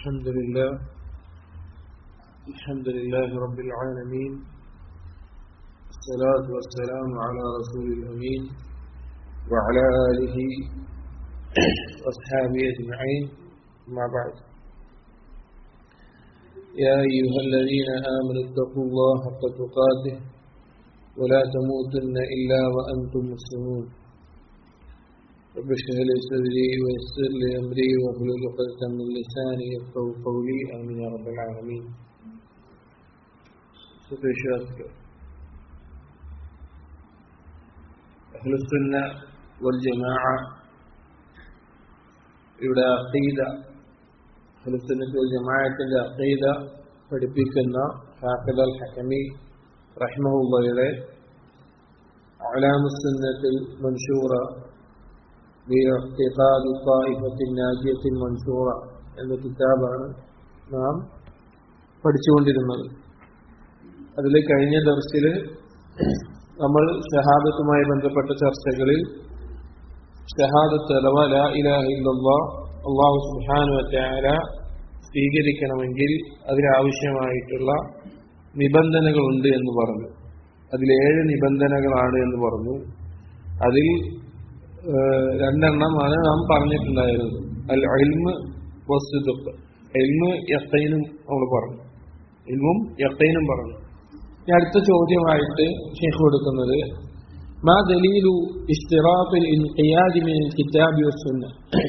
الحمد لله الحمد لله رب العالمين الصلاة والسلام على رسول الأمين وعلى آله وأصحابه أجمعين ما بعد يا أيها الذين آمنوا اتقوا الله حق تقاته ولا تموتن إلا وأنتم مسلمون رب اشرح لي صدري ويسر لي امري واحلل عقدة من لساني يفقهوا قولي امين يا رب العالمين സുപ്രേഷാസ്ക അഹ്ലുസുന്ന വൽ ജമാഅ ഇവിടെ അഖീദ അഹ്ലുസുന്നത്ത് വൽ ജമാഅത്തിന്റെ അഖീദ പഠിപ്പിക്കുന്ന ഹാഫിദ് അൽ ഹക്കമി റഹ്മഹുള്ളയുടെ അലാമുസുന്നത്തിൽ മൻഷൂറ باعتقاد طائفة ناجية منشورة എന്ന കിതാബാണ് നാം പഠിച്ചുകൊണ്ടിരുന്നത് അതിൽ കഴിഞ്ഞ ദർശിൽ നമ്മൾ ഷഹാദത്തുമായി ബന്ധപ്പെട്ട ചർച്ചകളിൽ ഷഹാദത്ത് അഥവാ ലാ ഇലാഹ ഇല്ലല്ലാ അള്ളാഹു സുബ്ഹാനഹു വതആല സ്വീകരിക്കണമെങ്കിൽ അതിനാവശ്യമായിട്ടുള്ള നിബന്ധനകളുണ്ട് എന്ന് പറഞ്ഞു അതിൽ ഏഴ് നിബന്ധനകളാണ് എന്ന് പറഞ്ഞു അതിൽ രണ്ടെണ്ണമാണ് നാം പറഞ്ഞിട്ടുണ്ടായിരുന്നത് അൽ അൽമ് വസ്തുദുഖ് എൽമ് യക്കൈനും നമ്മൾ പറഞ്ഞു എൽമും യക്കൈനും പറഞ്ഞു ഇനി അടുത്ത ചോദ്യമായിട്ട് ഷെയ്ഖ് കൊടുക്കുന്നത് മാ ദലീലു ഇസ്തിറാഫിൽ ഇൻഖിയാദി മിൻ കിതാബി വസുന്ന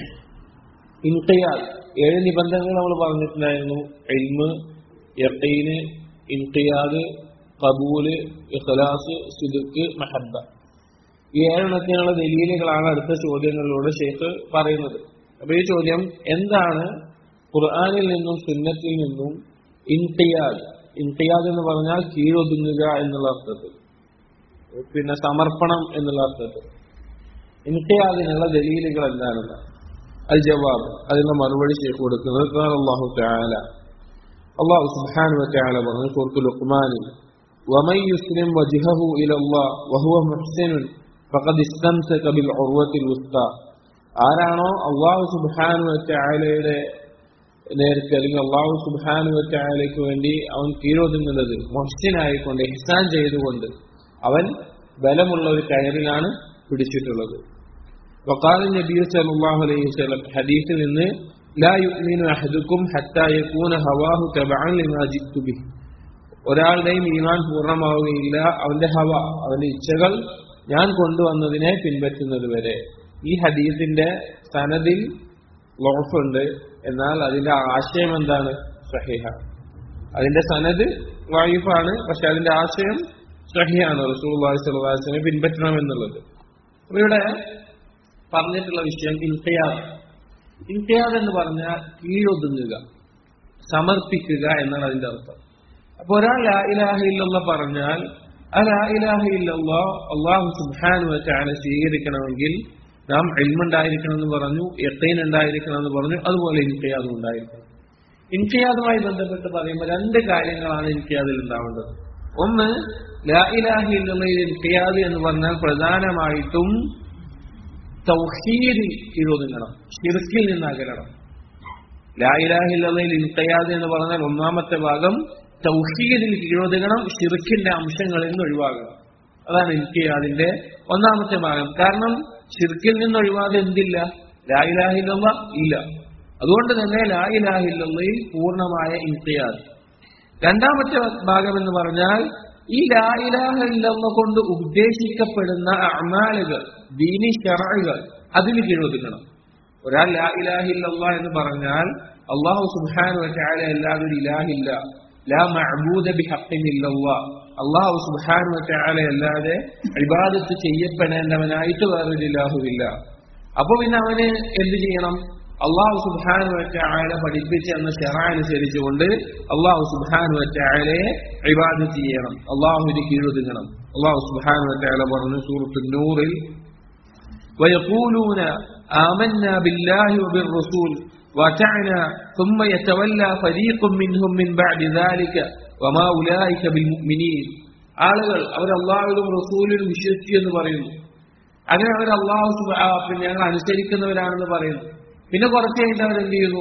ഇൻഖിയാദ് ഏഴ് നിബന്ധനകൾ നമ്മൾ പറഞ്ഞിട്ടുണ്ടായിരുന്നു എൽമ് യക്കൈന് ഇൻഖിയാദ് കബൂല് ഇഖ്ലാസ് സുദുക്ക് മഹബ്ബ ഈ ഏഴെണ്ണത്തിനുള്ള ദലീലുകളാണ് അടുത്ത ചോദ്യങ്ങളിലൂടെ ഷെയ്ഖ് പറയുന്നത് അപ്പൊ ഈ ചോദ്യം എന്താണ് ഖുർആാനിൽ നിന്നും സുന്നത്തിൽ നിന്നും ഇൻതിയാദ് ഇൻതിയാദ് എന്ന് പറഞ്ഞാൽ കീഴൊതുങ്ങുക എന്നുള്ള അർത്ഥത്തിൽ പിന്നെ സമർപ്പണം എന്നുള്ള അർത്ഥത്തിൽ ഇൻതിയാദിനുള്ള ദലീലുകൾ എന്താണെന്ന് അൽ ജവാബ് അതിനുള്ള മറുപടി ഷെയ്ഖ് കൊടുക്കുന്നത് അള്ളാഹു താല അള്ളാഹു സുബ്ഹാനഹു വതആല പറഞ്ഞു സൂറത്തുൽ ലുഖ്മാനിൽ ومن يسلم وجهه إلى الله وهو محسن ഫഖദ് ഇസ്തംസക ബിൽ ഉർവത്തിൽ ഉസ്ത ആരാണോ അള്ളാഹു സുബ്ഹാനു വറ്റയാലയുടെ നേർക്ക് അല്ലെങ്കിൽ അള്ളാഹു സുബ്ഹാനു വറ്റയാലയ്ക്ക് വേണ്ടി അവൻ കീഴൊതുങ്ങുന്നത് മൊഹ്സിനായിക്കൊണ്ട് ഇഹ്സാൻ ചെയ്തുകൊണ്ട് അവൻ ബലമുള്ള ഒരു കയറിലാണ് പിടിച്ചിട്ടുള്ളത് വക്കാല നബി സല്ലല്ലാഹു അലൈഹി വസല്ലം ഹദീസിൽ നിന്ന് ലാ യുഅ്മിനു അഹദുക്കും ഹത്താ യകൂന ഹവാഹു തബഅൻ ലിമാ ജിത്തു ബിഹി ഒരാളുടെയും ഈമാൻ പൂർണ്ണമാവുകയില്ല അവന്റെ ഹവ അവന്റെ ഇച്ഛകൾ ഞാൻ കൊണ്ടുവന്നതിനെ പിൻപറ്റുന്നത് വരെ ഈ ഹദീസിന്റെ സനദിൽ ലോഫുണ്ട് എന്നാൽ അതിന്റെ ആശയം എന്താണ് സഹിഹ അതിന്റെ സനദ് വായിഫാണ് പക്ഷെ അതിന്റെ ആശയം സഹിയാണ് റസൂൽ സ്വലാസിനെ പിൻപറ്റണം എന്നുള്ളത് അപ്പൊ ഇവിടെ പറഞ്ഞിട്ടുള്ള വിഷയം ഇൻഖയാദ് ഇൻഖയാദ് എന്ന് പറഞ്ഞാൽ കീഴൊതുങ്ങുക സമർപ്പിക്കുക എന്നാണ് അതിന്റെ അർത്ഥം അപ്പൊ ഒരാൾ ലാ ഇലാഹ ഇല്ലല്ല പറഞ്ഞാൽ അള്ളാഹു സുബാനു വെച്ചാണ് സ്വീകരിക്കണമെങ്കിൽ നാം എൽമുണ്ടായിരിക്കണം എന്ന് പറഞ്ഞു എത്തൈൻ ഉണ്ടായിരിക്കണം എന്ന് പറഞ്ഞു അതുപോലെ ഇൻഖിയാദും ഉണ്ടായിരിക്കണം ഇൻഖിയാദുമായി ബന്ധപ്പെട്ട് പറയുമ്പോൾ രണ്ട് കാര്യങ്ങളാണ് ഇൻഖിയാദിൽ ഉണ്ടാവേണ്ടത് ഒന്ന് ലാ ഇലാഹി എന്നുള്ളതിൽ ഇൻഖിയാദ് എന്ന് പറഞ്ഞാൽ പ്രധാനമായിട്ടും തൗഹീദിൽ കീഴൊതുങ്ങണം ഷിർക്കിൽ നിന്ന് അകലണം ലാ ഇലാഹില്ലയിൽ ഇൻഖിയാദ് എന്ന് പറഞ്ഞാൽ ഒന്നാമത്തെ ഭാഗം തൗഹീദിൽ കീഴൊതുങ്ങണം ഷിർക്കിന്റെ അംശങ്ങളിൽ നിന്ന് ഒഴിവാകണം അതാണ് എനിക്ക് അതിന്റെ ഒന്നാമത്തെ ഭാഗം കാരണം ഷിർക്കിൽ നിന്ന് ഒഴിവാതെ എന്തില്ല ലായിലാഹില്ല ഇല്ല അതുകൊണ്ട് തന്നെ ലായിലാഹില്ലയിൽ പൂർണ്ണമായ ഇൻതിയാദ് രണ്ടാമത്തെ ഭാഗം എന്ന് പറഞ്ഞാൽ ഈ ലായിലാഹില്ല കൊണ്ട് ഉദ്ദേശിക്കപ്പെടുന്ന അമാലുകൾ ദീനി ഷറകൾ അതിന് കീഴൊതുങ്ങണം ഒരാൾ ലാ ഇലാഹില്ല എന്ന് പറഞ്ഞാൽ അള്ളാഹു സുബാനു വച്ചാല അല്ലാതെ ഒരു ഇലാഹില്ല ലാ മഅബൂദ ബിഹഖിനില്ലല്ലാ അല്ലാഹു സുബ്ഹാനഹു വതആല അല്ലാതെ ഇബാദത്ത് ചെയ്യപ്പെടേണ്ടവനായിട്ട് വേറൊരു ഇലാഹുവില്ല അപ്പൊ പിന്നെ അവന് എന്ത് ചെയ്യണം അള്ളാഹു സുബ്ഹാനഹു വതആല പഠിപ്പിച്ച എന്ന ഷറ അനുസരിച്ചുകൊണ്ട് അള്ളാഹു സുബ്ഹാനഹു വതആലയെ ഇബാദത്ത് ചെയ്യണം അള്ളാഹുവിന് കീഴൊതുങ്ങണം അള്ളാഹു സുബ്ഹാനഹു വതആല പറഞ്ഞു സൂറത്തുൻ നൂറിൽ ويقولون آمنا بالله وبالرسول وأطعنا ثم يتولى فريق منهم من بعد ذلك وما أولئك بالمؤمنين ആളുകൾ അവർ അള്ളാഹുലും റസൂലിലും വിശ്വസിച്ചു എന്ന് പറയുന്നു അങ്ങനെ അവർ അള്ളാഹു പിന്നെ ഞങ്ങൾ അനുസരിക്കുന്നവരാണെന്ന് പറയുന്നു പിന്നെ കുറച്ച് കഴിഞ്ഞിട്ട് അവർ എന്ത് ചെയ്യുന്നു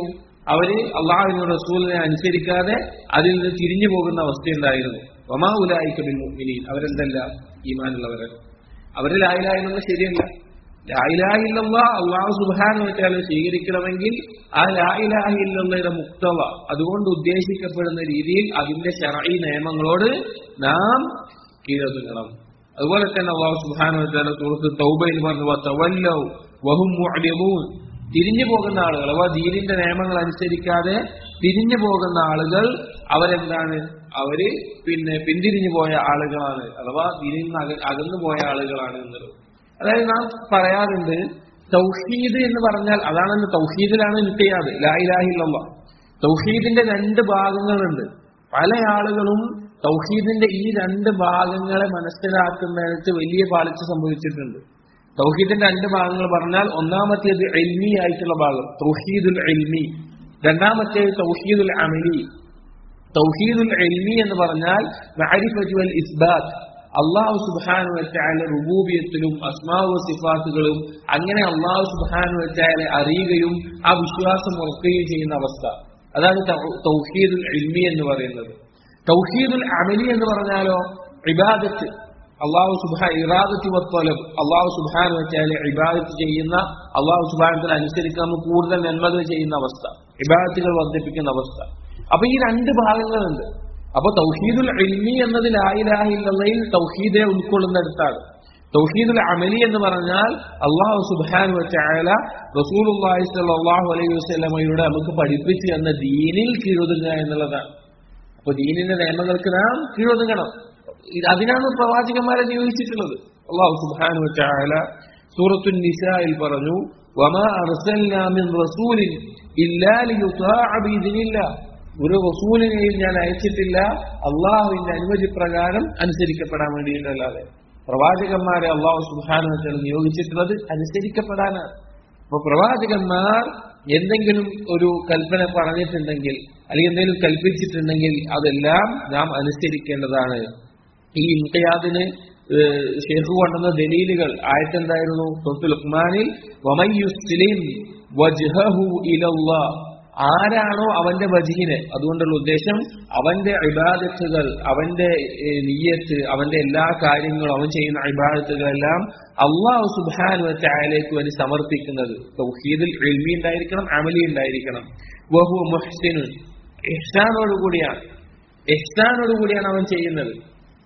അവര് അള്ളാഹുവിനും റസൂലിനെ അനുസരിക്കാതെ അതിൽ നിന്ന് തിരിഞ്ഞു പോകുന്ന അവസ്ഥയുണ്ടായിരുന്നു വമാ ഉലായിക്കബിൽ മുഅ്മിനീൻ അവരെന്തല്ല ഈമാനുള്ളവരല്ല അവര് ലായിലായിരുന്നത് ശരിയല്ല ലായിലാഹില്ല അള്ളാഹു സുബാന വെച്ചാൽ സ്വീകരിക്കണമെങ്കിൽ ആ ലായിലാഹില്ലയുടെ മുക്തവ അതുകൊണ്ട് ഉദ്ദേശിക്കപ്പെടുന്ന രീതിയിൽ അതിന്റെ ശറഈ നിയമങ്ങളോട് നാം കീഴൊതുങ്ങണം അതുപോലെ തന്നെ അള്ളാഹു സുബാന വെച്ചാൽ സുഹൃത്ത് തൗബയിൽ പറഞ്ഞു തവല്ലൗ വഹും മുഅ്ലിമൂൻ തിരിഞ്ഞു പോകുന്ന ആളുകൾ അഥവാ ദീനിന്റെ നിയമങ്ങൾ അനുസരിക്കാതെ തിരിഞ്ഞു പോകുന്ന ആളുകൾ അവരെന്താണ് അവര് പിന്നെ പിന്തിരിഞ്ഞു പോയ ആളുകളാണ് അഥവാ ദീനിൽ നിന്ന് അക അകന്നു പോയ ആളുകളാണ് എന്നുള്ളത് അതായത് നാം പറയാറുണ്ട് തൗഹീദ് എന്ന് പറഞ്ഞാൽ അതാണല്ലോ തൗഹീദിലാണ് നിൽക്കിയാത് ലായിലാഹില്ല തൗഹീദിന്റെ രണ്ട് ഭാഗങ്ങളുണ്ട് പല ആളുകളും തൗഹീദിന്റെ ഈ രണ്ട് ഭാഗങ്ങളെ മനസ്സിലാക്കുന്നിടത്ത് വലിയ പാളിച്ച സംഭവിച്ചിട്ടുണ്ട് തൗഹീദിന്റെ രണ്ട് ഭാഗങ്ങൾ പറഞ്ഞാൽ ഒന്നാമത്തേത് എൽമി ആയിട്ടുള്ള ഭാഗം തൗഹീദുൽ എൽമി രണ്ടാമത്തേത് തൗഹീദുൽ അമലി തൗഹീദുൽ എൽമി എന്ന് പറഞ്ഞാൽ മഅരിഫത്തു വൽ ഇസ്ബാത്ത് അള്ളാഹു സുബാനു വെച്ചാല് റുബൂബിയത്തിലും അസ്മാവു സിഫാത്തുകളും അങ്ങനെ അള്ളാഹു സുബാനു വെച്ചാല് അറിയുകയും ആ വിശ്വാസം ഉറക്കുകയും ചെയ്യുന്ന അവസ്ഥ അതാണ് തൗഹീദുൽ ഇൽമി എന്ന് പറയുന്നത് തൗഹീദുൽ അമലി എന്ന് പറഞ്ഞാലോ ഇബാദത്ത് അള്ളാഹു സുബാ ഇറാദത്തി വത്തോലം അള്ളാഹു സുബാനു വെച്ചാല് ഇബാദത്ത് ചെയ്യുന്ന അള്ളാഹു സുബാനത്തിന് അനുസരിച്ച് നമ്മൾ കൂടുതൽ നന്മകൾ ചെയ്യുന്ന അവസ്ഥ ഇബാദത്തുകൾ വർദ്ധിപ്പിക്കുന്ന അവസ്ഥ അപ്പൊ ഈ രണ്ട് ഭാഗങ്ങളുണ്ട് അപ്പൊ തൗഹീദുൽ ഇൽമി എന്നത് ലായിലാഹില്ലയിൽ തൗഹീദിനെ ഉൾക്കൊള്ളുന്നിടത്താണ് തൗഹീദുൽ അമലി എന്ന് പറഞ്ഞാൽ അള്ളാഹു സുബാനു വെച്ചായ റസൂലുള്ളാഹി സ്വല്ലല്ലാഹു അലൈഹി വസല്ലമയുടെ നമുക്ക് പഠിപ്പിച്ചു തന്ന ദീനിൽ കീഴൊതുങ്ങുക എന്നുള്ളതാണ് അപ്പൊ ദീനിന്റെ നിയമങ്ങൾക്ക് നാം കീഴൊതുങ്ങണം അതിനാണ് പ്രവാചകന്മാരെ നിയോഗിച്ചിട്ടുള്ളത് അള്ളാഹു സുബാനു വെച്ചായ സൂറത്തു നിസായിൽ പറഞ്ഞു വമാ അർസൽനാ മിൻ റസൂലിൻ ഇല്ലാ ലിയുതാഅ ബിഇذനില്ലാഹ് ഒരു റസൂലിനെയും ഞാൻ അയച്ചിട്ടില്ല അള്ളാഹുവിന്റെ അനുമതി പ്രകാരം അനുസരിക്കപ്പെടാൻ വേണ്ടിയിട്ടല്ലാതെ പ്രവാചകന്മാരെ അള്ളാഹു സുബാനുവച്ചാൽ നിയോഗിച്ചിട്ടുള്ളത് അനുസരിക്കപ്പെടാനാണ് അപ്പൊ പ്രവാചകന്മാർ എന്തെങ്കിലും ഒരു കൽപ്പന പറഞ്ഞിട്ടുണ്ടെങ്കിൽ അല്ലെങ്കിൽ എന്തെങ്കിലും കൽപ്പിച്ചിട്ടുണ്ടെങ്കിൽ അതെല്ലാം നാം അനുസരിക്കേണ്ടതാണ് ഈ ഇൻഖയാദിന് ഷെയ്ഖ് കൊണ്ടുവന്ന ദലീലുകൾ ആയത്തെന്തായിരുന്നു തൊട്ട് ലുക്മാനിൽ വമയ്യുസ്ലിം വജ്ഹഹു ഇലല്ലാഹ് ആരാണോ അവന്റെ വജീന് അതുകൊണ്ടുള്ള ഉദ്ദേശം അവന്റെ ഇബാദത്തുകൾ അവന്റെ നീയത്ത് അവന്റെ എല്ലാ കാര്യങ്ങളും അവൻ ചെയ്യുന്ന ഇബാദത്തുകളെല്ലാം അള്ളാഹു സുബാനു ചായലേക്ക് വേണ്ടി സമർപ്പിക്കുന്നത് തൗഹീദിൽ എൽമി ഉണ്ടായിരിക്കണം അമലി ഉണ്ടായിരിക്കണം വഹു മുഹ്സിനു ഇഹ്സാനോട് കൂടിയാണ് ഇഹ്സാനോട് കൂടിയാണ് അവൻ ചെയ്യുന്നത്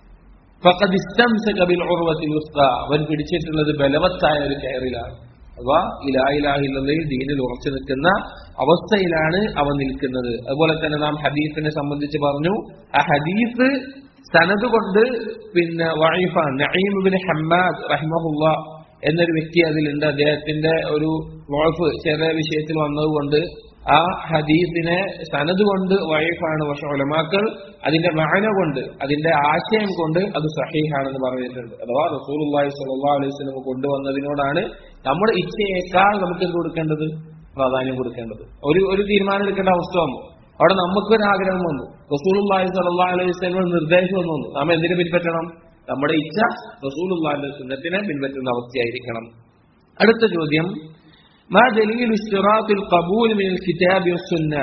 ഫഖദ് ഇസ്തംസക ബിൽ ഉർവത്തിൽ അവൻ പിടിച്ചിട്ടുള്ളത് ബലവത്തായ ഒരു കയറിലാണ് അഥവാ ഇലായിലാഹില്ലയിൽ ദീനിൽ ഉറച്ചു നിൽക്കുന്ന അവസ്ഥയിലാണ് അവൻ നിൽക്കുന്നത് അതുപോലെ തന്നെ നാം ഹദീഫിനെ സംബന്ധിച്ച് പറഞ്ഞു ആ ഹദീഫ് സനത് കൊണ്ട് പിന്നെ വൈഫാൻ നഈമുബിൻ ഹമ്മാദ് റഹ്മഹുല്ല എന്നൊരു വ്യക്തി അതിലുണ്ട് അദ്ദേഹത്തിന്റെ ഒരു വോൾഫ് ചെറിയ വിഷയത്തിൽ വന്നതുകൊണ്ട് ആ ഹദീസിനെ സനത് കൊണ്ട് വൈഫാണ് പക്ഷെ ഒലമാക്കൾ അതിന്റെ മാന കൊണ്ട് അതിന്റെ ആശയം കൊണ്ട് അത് സഹീഹാണെന്ന് പറഞ്ഞിട്ടുണ്ട് അഥവാ റസൂൽ സല്ലാ അലൈഹി സ്വലം കൊണ്ടുവന്നതിനോടാണ് നമ്മുടെ ഇച്ഛയേക്കാൾ നമുക്ക് എന്ത് കൊടുക്കേണ്ടത് പ്രാധാന്യം കൊടുക്കേണ്ടത് ഒരു ഒരു തീരുമാനം എടുക്കേണ്ട അവസ്ഥ വന്നു അവിടെ നമുക്കൊരു ആഗ്രഹം വന്നു റസൂലുള്ളാഹി സ്വല്ലല്ലാഹു അലൈഹി വസല്ലം നിർദ്ദേശം വന്നു നാം എന്തിനു പിൻപറ്റണം നമ്മുടെ ഇച്ഛ റസൂലുള്ളാഹിന്റെ സുന്നത്തിനെ പിൻപറ്റുന്ന അവസ്ഥയായിരിക്കണം അടുത്ത ചോദ്യം ما دليل اشتراط القبول من الكتاب والسنة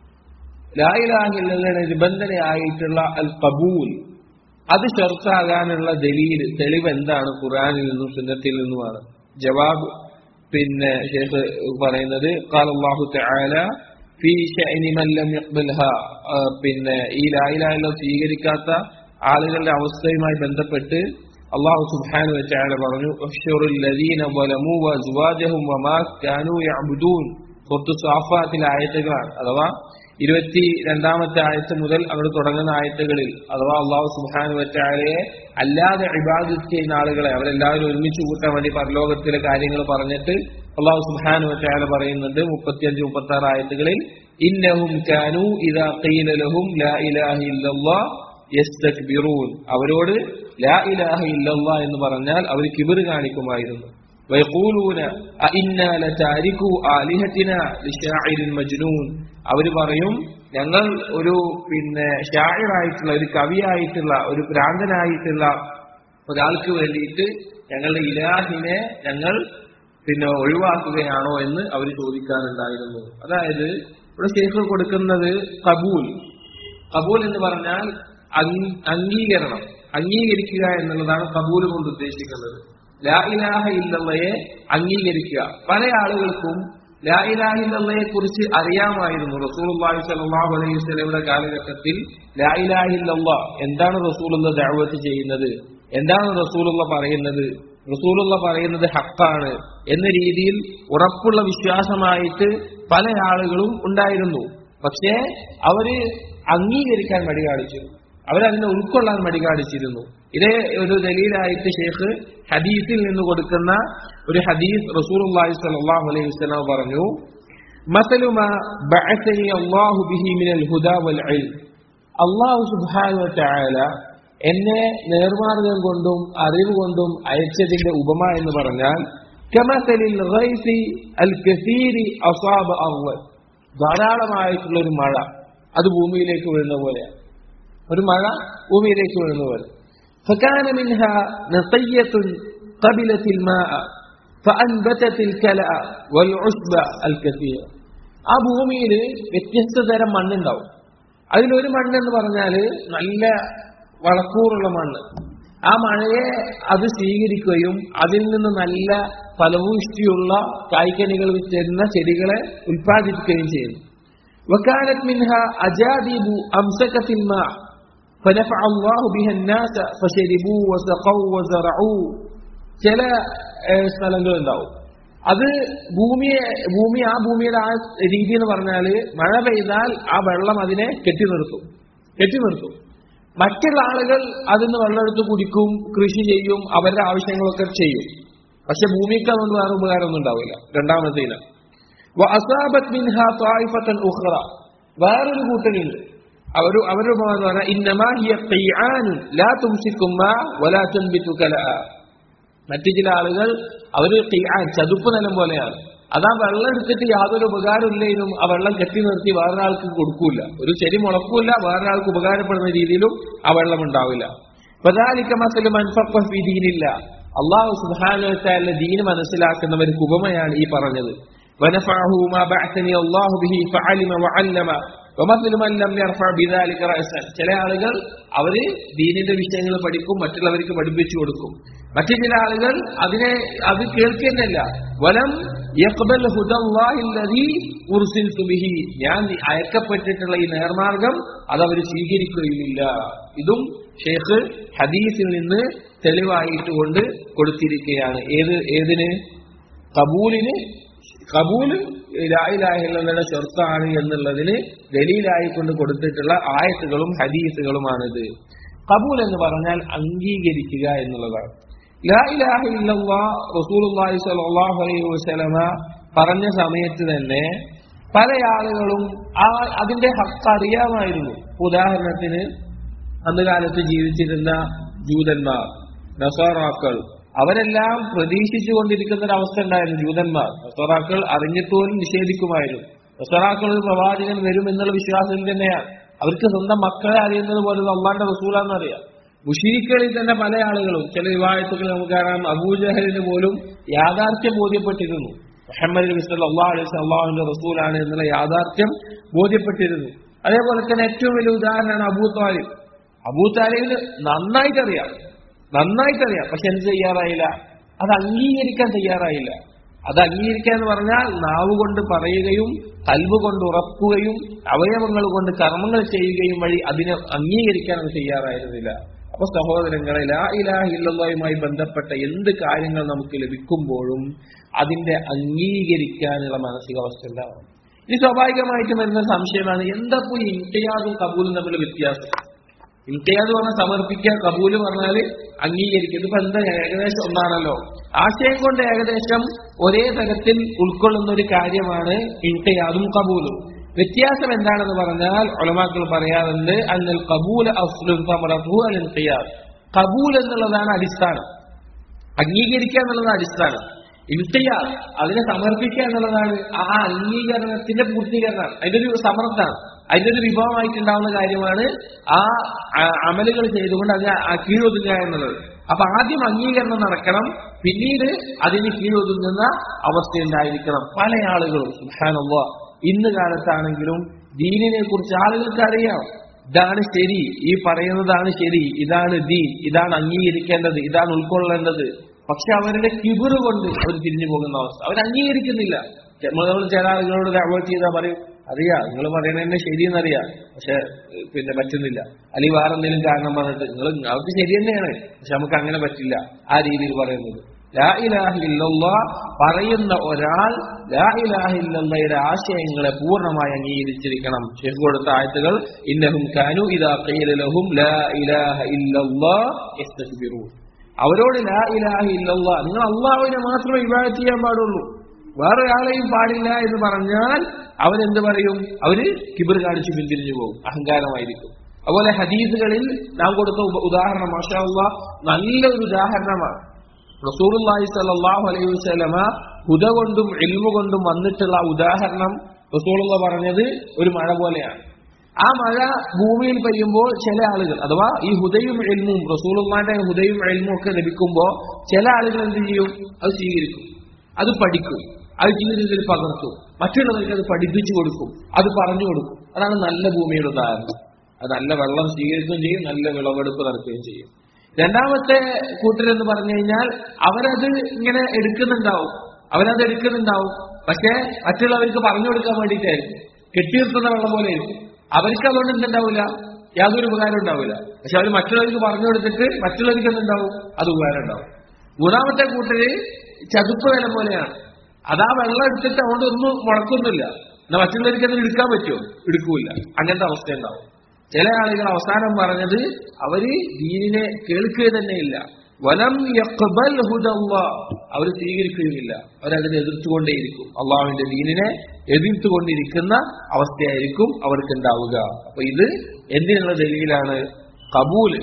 لا إله إلا الله നിബന്ധനയായിട്ടുള്ള അൽ കബൂൽ അത് ഷർത്താകാനുള്ള ദലീൽ തെളിവ് എന്താണ് ഖുറാനിൽ നിന്നും സുന്നത്തിൽ നിന്നുമാണ് ജവാബ് പിന്നെ ഷേഖ് പറയുന്നത് قال الله تعالى في شأن من لم يقبلها പിന്നെ ഈ ലാ ഇലാഹ ഇല്ല സ്വീകരിക്കാത്ത ആളുകളുടെ അവസ്ഥയുമായി ബന്ധപ്പെട്ട് അള്ളാഹു സുബ്ഹാനഹു വതആല പറഞ്ഞു ഉഹ്ശുറുൽ ലദീന ളമു വഅസ്വാജഹും വമാ കാനൂ യഅബുദൂൻ സൂറത്ത് സാഫാത്തിലെ ആയത്തുകളാണ് അഥവാ ഇരുപത്തി രണ്ടാമത്തെ ആയത്ത് മുതൽ അവിടെ തുടങ്ങുന്ന ആയത്തുകളിൽ അഥവാ അള്ളാഹു സുബ്ഹാനഹു വതആലയെ അല്ലാതെ ഇബാദത്ത് ചെയ്യുന്ന ആളുകളെ അവരെല്ലാവരും ഒരുമിച്ച് കൂട്ടാൻ വേണ്ടി പരലോകത്തിലെ കാര്യങ്ങൾ പറഞ്ഞിട്ട് അള്ളാഹു സുബ്ഹാനഹു വതആല പറയുന്നുണ്ട് മുപ്പത്തിയഞ്ച് മുപ്പത്തി ആറ് ആയത്തുകളിൽ ഇന്നഹും കാനൂ ഇദാ ഖീല ലഹും ലാ ഇലാഹ ഇല്ലല്ലാഹ് യസ്തക്ബിറൂൻ അവരോട് ലാ ഇലാഹ ഇല്ലല്ലാ എന്ന് പറഞ്ഞാൽ അവർ കിബിർ കാണിക്കുമായിരുന്നു വയഖൂലൂന അഇന്നാ ലതാരികു ആലിഹത്തിന ലിശാഇരിൻ മജ്നൂൻ അവർ പറയും ഞങ്ങൾ ഒരു പിന്നെ ഷായിറായിട്ടുള്ള ഒരു കവിയായിട്ടുള്ള ഒരു ഭ്രാന്തനായിട്ടുള്ള ഒരാൾക്ക് വേണ്ടിയിട്ട് ഞങ്ങളുടെ ഇലാഹിനെ ഞങ്ങൾ പിന്നെ ഒഴിവാക്കുകയാണോ എന്ന് അവർ ചോദിക്കാറുണ്ടായിരുന്നു അതായത് ഇവിടെ ഷെയ്ഖ് കൊടുക്കുന്നത് കബൂൽ കബൂൽ എന്ന് പറഞ്ഞാൽ അംഗീ- അംഗീകരണം അംഗീകരിക്കുക എന്നുള്ളതാണ് കബൂൽ കൊണ്ട് ഉദ്ദേശിക്കുന്നത് ലാ ഇലാഹ ഇല്ലല്ലയെ അംഗീകരിക്കുക പല ആളുകൾക്കും ലാ ഇലാഹ ഇല്ലല്ലയെ കുറിച്ച് അറിയാമായിരുന്നു റസൂലുള്ളാഹി സ്വല്ലല്ലാഹു അലൈഹി വസല്ലമയുടെ കാലഘട്ടത്തിൽ ലാ ഇലാഹ ഇല്ലല്ലാ എന്താണ് റസൂലുള്ള ദഅവത്ത് ചെയ്യുന്നത് എന്താണ് റസൂലുള്ള പറയുന്നത് റസൂലുള്ള പറയുന്നത് ഹക്കാണ് എന്ന രീതിയിൽ ഉറപ്പുള്ള വിശ്വാസമായിട്ട് പല ആളുകളും ഉണ്ടായിരുന്നു പക്ഷേ അവര് അംഗീകരിക്കാൻ മടി കാണിച്ചു അവരതിനെ ഉൾക്കൊള്ളാൻ മടി കാണിച്ചിരുന്നു ഇതേ ഒരു ദലീലായിട്ട് ഷേഖ് ഹദീസിൽ നിന്ന് കൊടുക്കുന്ന ഒരു ഹദീസ് റസൂലുള്ളാഹി സ്വല്ലല്ലാഹു അലൈഹി വസല്ലം പറഞ്ഞു മസലു മാ ബഅസനി അല്ലാഹു ബിഹി മിനൽ ഹുദാ വൽ ഇൽം അല്ലാഹു സുബ്ഹാനഹു വ തആല എന്നെ നേർമാർഗം കൊണ്ടും അറിവ് കൊണ്ടും അയച്ചതിന്റെ ഉപമ എന്ന് പറഞ്ഞാൽ കമസലിൽ ഗൈസി അൽ കസീരി അസാബ അർവൽ ധാരാളമായിട്ടുള്ള ഒരു മഴ അത് ഭൂമിയിലേക്ക് വീഴുന്ന പോലെയാണ് ഒരു മഴ ഭൂമിയിലേക്ക് വീഴുന്ന പോലെ فكان منها نقية قبلت الماء فأنبتت الكلأ والعشب الكثير ആ ഭൂമിയിൽ വ്യത്യസ്ത തരം മണ്ണുണ്ടാവും അതിലൊരു മണ്ണെന്ന് പറഞ്ഞാല് നല്ല വളക്കൂറുള്ള മണ്ണ് ആ മഴയെ അത് സ്വീകരിക്കുകയും അതിൽ നിന്ന് നല്ല ഫലഭൂഷ്ടിയുള്ള കായ്ക്കനികൾ തരുന്ന ചെടികളെ ഉൽപ്പാദിപ്പിക്കുകയും ചെയ്യുന്നു وكانت منها أجادب أمسكت الماء فنفع الله بها الناس فشربوا وسقوا وزرعوا ചില ഏഹ്, സ്ഥലങ്ങളുണ്ടാവും അത് ഭൂമിയെ ഭൂമി ആ ഭൂമിയുടെ ആ രീതി എന്ന് പറഞ്ഞാല് മഴ പെയ്താൽ ആ വെള്ളം അതിനെ കെട്ടി നിർത്തും കെട്ടി നിർത്തും മറ്റുള്ള ആളുകൾ അതിന് വെള്ളമെടുത്ത് കുടിക്കും കൃഷി ചെയ്യും അവരുടെ ആവശ്യങ്ങളൊക്കെ ചെയ്യും പക്ഷെ ഭൂമിക്ക് അതുകൊണ്ട് വേറെ ഉപകാരമൊന്നും ഉണ്ടാവില്ല രണ്ടാമത്തെ ഇനം وأصابت منها طائفة أخرى വേറൊരു കൂട്ടരുണ്ട് അവർ അവരുടെ ഉപമ എന്ന് പറഞ്ഞാൽ ഇന്നമാ ഹിയ ഖിയാനുൻ ലാ തുംസിക്കും മാ വലാ തുൻബിതു കലഅ മറ്റു ചില ആളുകൾ അവർ ഖിയാൻ ചതുപ്പ് നിലം പോലെയാണ് അതാ വെള്ളം എടുത്തിട്ട് യാതൊരു ഉപകാരമില്ലേനും ആ വെള്ളം കെട്ടി നിർത്തി വേറൊരാൾക്ക് കൊടുക്കൂല ഒരു ചെടി മുളക്കൂല വേറൊരാൾക്ക് ഉപകാരപ്പെടുന്ന രീതിയിലും ആ വെള്ളം ഉണ്ടാവില്ല ഫദാലിക മസലു മൻ ഫഖഹ ഫീ ദീനില്ല അള്ളാഹു സുബ്ഹാനഹു വതആല ദീൻ മനസ്സിലാക്കുന്നവർക്ക് ഉപമയാണ് ഈ പറഞ്ഞത് ونفعه ما بعثني الله به فعلم وعلم ومثل من لم يرفع بذلك رأسا ചില ആളുകൾ അവര് ദീനിന്റെ വിഷയങ്ങൾ പഠിക്കും മറ്റുള്ളവർക്ക് പഠിപ്പിച്ചു കൊടുക്കും മറ്റു ചില ആളുകൾ അതിനെ അത് കേൾക്കുന്നില്ല വലം യഖ്ബൽ ഹുദല്ലാഹി അല്ലദീ ഉർസിൽതു ബിഹി ഞാൻ അയക്കപ്പെട്ടിട്ടുള്ള ഈ നേർമാർഗം അത് അവർ സ്വീകരിക്കുകയുമില്ല ഇതും ഷേഖ് ഹദീസിൽ നിന്ന് തെളിവായിട്ട് കൊണ്ട് കൊടുത്തിരിക്കുകയാണ് ഏത് ഏതിന് കബൂലിന് കബൂല് ലായിലാഹില്ലെന്നുള്ള ഷർത്താണ് എന്നുള്ളതിന് ദലീലായി കൊണ്ട് കൊടുത്തിട്ടുള്ള ആയത്തുകളും ഹദീസുകളുമാണിത് കബൂൽ എന്ന് പറഞ്ഞാൽ അംഗീകരിക്കുക എന്നുള്ളതാണ് ലാ ഇലാഹ ഇല്ലല്ലാ റസൂലുള്ളാഹി സ്വല്ലല്ലാഹു അലൈഹി വസല്ലമ പറഞ്ഞ സമയത്ത് തന്നെ പല ആളുകളും ആ അതിന്റെ ഹക്ക് അറിയാമായിരുന്നു ഉദാഹരണത്തിന് അന്ന് കാലത്ത് ജീവിച്ചിരുന്ന ജൂതന്മാർ നസാറാക്കൾ അവരെല്ലാം പ്രതീക്ഷിച്ചു കൊണ്ടിരിക്കുന്ന ഒരു അവസ്ഥ ഉണ്ടായിരുന്നു ജൂതന്മാർ നസറാക്കൾ അറിഞ്ഞിട്ട് പോലും നിഷേധിക്കുമായിരുന്നു നസറാക്കൾ ഒരു പ്രവാചകൻ വരും എന്നുള്ള വിശ്വാസം തന്നെയാണ് അവർക്ക് സ്വന്തം മക്കളെ അറിയുന്നത് പോലെ അള്ളാന്റെ റസൂലാന്ന് അറിയാം മുഷീഖുകളിൽ തന്നെ പല ആളുകളും ചില വിവാഹത്തുകൾ നമുക്ക് കാണാം അബൂജഹലിന് പോലും യാഥാർത്ഥ്യം ബോധ്യപ്പെട്ടിരുന്നു മുഹമ്മദ് നബി സല്ലല്ലാഹു അലൈഹി വസല്ലം അള്ളാഹുവിന്റെ റസൂലാണ് എന്നുള്ള യാഥാർത്ഥ്യം ബോധ്യപ്പെട്ടിരുന്നു അതേപോലെ തന്നെ ഏറ്റവും വലിയ ഉദാഹരണമാണ് അബൂ താലിബ് അബൂ താലിബിന് നന്നായിട്ട് അറിയാം നന്നായിട്ട് അറിയാം പക്ഷെ എന്ത് ചെയ്യാറായില്ല അത് അംഗീകരിക്കാൻ തയ്യാറായില്ല അത് അംഗീകരിക്കുക എന്ന് പറഞ്ഞാൽ നാവ് കൊണ്ട് പറയുകയും കൽവ് കൊണ്ട് ഉറക്കുകയും അവയവങ്ങൾ കൊണ്ട് കർമ്മങ്ങൾ ചെയ്യുകയും വഴി അതിനെ അംഗീകരിക്കാൻ അത് തയ്യാറായിരുന്നില്ല അപ്പൊ സഹോദരങ്ങളെ ലാ ഇലാഹ ഇല്ലല്ലാഹുമായി ബന്ധപ്പെട്ട എന്ത് കാര്യങ്ങൾ നമുക്ക് ലഭിക്കുമ്പോഴും അതിന്റെ അംഗീകരിക്കാനുള്ള മാനസികാവസ്ഥ ഉണ്ടാവണം ഇത് സ്വാഭാവികമായിട്ട് വരുന്ന സംശയമാണ് എന്താ പോയി ഇൻകയാദും കബൂലും തമ്മിലുള്ള വ്യത്യാസം ഇൻകയാദ് പറഞ്ഞാൽ സമർപ്പിക്കുക കബൂല് പറഞ്ഞാല് അംഗീകരിക്കുക ഇതിപ്പോ എന്താ ഏകദേശം ഒന്നാണല്ലോ ആശയം കൊണ്ട് ഏകദേശം ഒരേ തരത്തിൽ ഉൾക്കൊള്ളുന്ന ഒരു കാര്യമാണ് ഇൻകയാദും കബൂലും വ്യത്യാസം എന്താണെന്ന് പറഞ്ഞാൽ ഒലമാക്കൾ പറയാറുണ്ട് അന്നൽ കബൂൽ അസ്ലുൻ സമറത്തു അൽ ഇൻകയാദ് കബൂൽ എന്നുള്ളതാണ് അടിസ്ഥാനം അംഗീകരിക്കുക എന്നുള്ളതാണ് അടിസ്ഥാനം ഇൻകയാർ അതിനെ സമർപ്പിക്കുക എന്നുള്ളതാണ് ആ അംഗീകരണത്തിന്റെ പൂർത്തീകരണമാണ് അതിന്റെ ഒരു സമർത്ഥമാണ് അതിന്റെ ഒരു വിഭവമായിട്ടുണ്ടാവുന്ന കാര്യമാണ് ആ ആ- അമലുകൾ ചെയ്തുകൊണ്ട് അതിനെ ആ കീഴൊതുങ്ങുക എന്നുള്ളത് അപ്പൊ ആദ്യം അംഗീകരണം നടക്കണം പിന്നീട് അതിന് കീഴൊതുങ്ങുന്ന അവസ്ഥ ഉണ്ടായിരിക്കണം പല ആളുകളും സുഹാനുള്ള ഇന്ന് കാലത്താണെങ്കിലും ദീനിനെ കുറിച്ച് ആളുകൾക്ക് അറിയാം ഇതാണ് ശരി ഈ പറയുന്നതാണ് ശരി ഇതാണ് ദീൻ ഇതാണ് അംഗീകരിക്കേണ്ടത് ഇതാണ് ഉൾക്കൊള്ളേണ്ടത് പക്ഷെ അവരുടെ കിബിറ് കൊണ്ട് അവർ തിരിഞ്ഞു പോകുന്ന അവസ്ഥ അവർ അംഗീകരിക്കുന്നില്ല നമ്മൾ ചില ആളുകളോട് അവോയ്ഡ് ചെയ്താൽ പറയും അറിയാം നിങ്ങൾ പറയണതന്നെ ശരിയെന്നറിയാം പക്ഷെ ഏഹ്, പിന്നെ പറ്റുന്നില്ല അല്ലെങ്കിൽ വേറെ എന്തെങ്കിലും കാരണം പറഞ്ഞിട്ട് നിങ്ങൾ അവർക്ക് ശരി തന്നെയാണ് പക്ഷെ നമുക്ക് അങ്ങനെ പറ്റില്ല ആ രീതിയിൽ പറയുന്നത് ലാ ഇലാഹ ഇല്ലല്ലാ പറയുന്ന ഒരാൾ ലാ ഇലാഹ ഇല്ലല്ലയുടെ ആശയങ്ങളെ പൂർണ്ണമായി അംഗീകരിച്ചിരിക്കണം ഷെയ്ഖ് കൊടുത്ത ആയത്തുകൾ ഇന്നഹും കാനു ഇദാ ഖീല ലഹും ലാ ഇലാഹ ഇല്ലല്ലാ യസ്തക്ബിറൂൻ അവരോട് ലാ ഇലാഹ ഇല്ലല്ലാ നിങ്ങൾ അള്ളാഹുവിനെ മാത്രമേ ഇബാദത്ത് ചെയ്യാൻ പാടുള്ളൂ വേറെ ആളെയും പാടില്ല എന്ന് പറഞ്ഞാൽ അവരെന്ത് പറയും അവര് കിബിർ കാണിച്ച് പിന്തിരിഞ്ഞു പോകും അഹങ്കാരമായിരിക്കും അതുപോലെ ഹദീസുകളിൽ നാം കൊടുത്ത ഉപ- ഉദാഹരണം മാഷാ അള്ളാഹ് നല്ലൊരു ഉദാഹരണമാണ് റസൂലുള്ളാഹി സ്വല്ലല്ലാഹു അലൈഹി വസല്ലമ ഹുദ കൊണ്ടും ഇൽമു കൊണ്ടും വന്നിട്ടുള്ള ഉദാഹരണം റസൂലുള്ള പറഞ്ഞത് ഒരു മഴ പോലെയാണ് ആ മഴ ഭൂമിയിൽ പെയ്യുമ്പോൾ ചില ആളുകൾ അഥവാ ഈ ഹുദയും എൽമും റസൂലുള്ളാന്റെ ഹുദയും എൽമും ഒക്കെ ലഭിക്കുമ്പോൾ ചില ആളുകൾ എന്ത് ചെയ്യും അത് സ്വീകരിക്കും അത് പഠിക്കും അത് ജീവിതത്തിൽ പകർത്തും മറ്റുള്ളവർക്ക് അത് പഠിപ്പിച്ചു കൊടുക്കും അത് പറഞ്ഞു കൊടുക്കും അതാണ് നല്ല ഭൂമിയുടെ ഉദാഹരണം അത് നല്ല വെള്ളം സ്വീകരിക്കുകയും ചെയ്യും നല്ല വിളവെടുപ്പ് നടത്തുകയും ചെയ്യും രണ്ടാമത്തെ കൂട്ടരെന്ന് പറഞ്ഞു കഴിഞ്ഞാൽ അവരത് ഇങ്ങനെ എടുക്കുന്നുണ്ടാവും അവരത് എടുക്കുന്നുണ്ടാവും പക്ഷേ മറ്റുള്ളവർക്ക് പറഞ്ഞു കൊടുക്കാൻ വേണ്ടിയിട്ടായിരിക്കും കെട്ടിയിരുത്തുന്ന വെള്ളം പോലെ ആയിരിക്കും അവർക്ക് അതുകൊണ്ട് എന്തുണ്ടാവില്ല യാതൊരു ഉപകാരം ഉണ്ടാവില്ല പക്ഷെ അവർ മറ്റുള്ളവർക്ക് പറഞ്ഞു കൊടുത്തിട്ട് മറ്റുള്ളവർക്ക് എന്തുണ്ടാവും അത് ഉപകാരം ഉണ്ടാവും മൂന്നാമത്തെ കൂട്ടര് ചതുപ്പ് വില പോലെയാണ് അതാ വെള്ളം എടുത്തിട്ട് അതുകൊണ്ട് ഒന്നും മുടക്കൊന്നുമില്ല എന്നാൽ മറ്റുള്ളവർക്ക് അത് എടുക്കാൻ പറ്റുമോ എടുക്കൂല അങ്ങനത്തെ അവസ്ഥ ഉണ്ടാവും ചില ആളുകൾ അവസാനം പറഞ്ഞത് അവര് ദീനിനെ കേൾക്കുക തന്നെയില്ല വലം യഖ്ബൽ ഹുദല്ലാ അവർ സ്വീകരിക്കുകയുമില്ല അവരതിനെ എതിർത്തുകൊണ്ടേയിരിക്കും അള്ളാഹുവിന്റെ ദീനിനെ എതിർത്തുകൊണ്ടിരിക്കുന്ന അവസ്ഥയായിരിക്കും അവർക്ക് ഉണ്ടാവുക അപ്പൊ ഇത് എന്തിനുള്ള ദലീലാണ് കബൂല്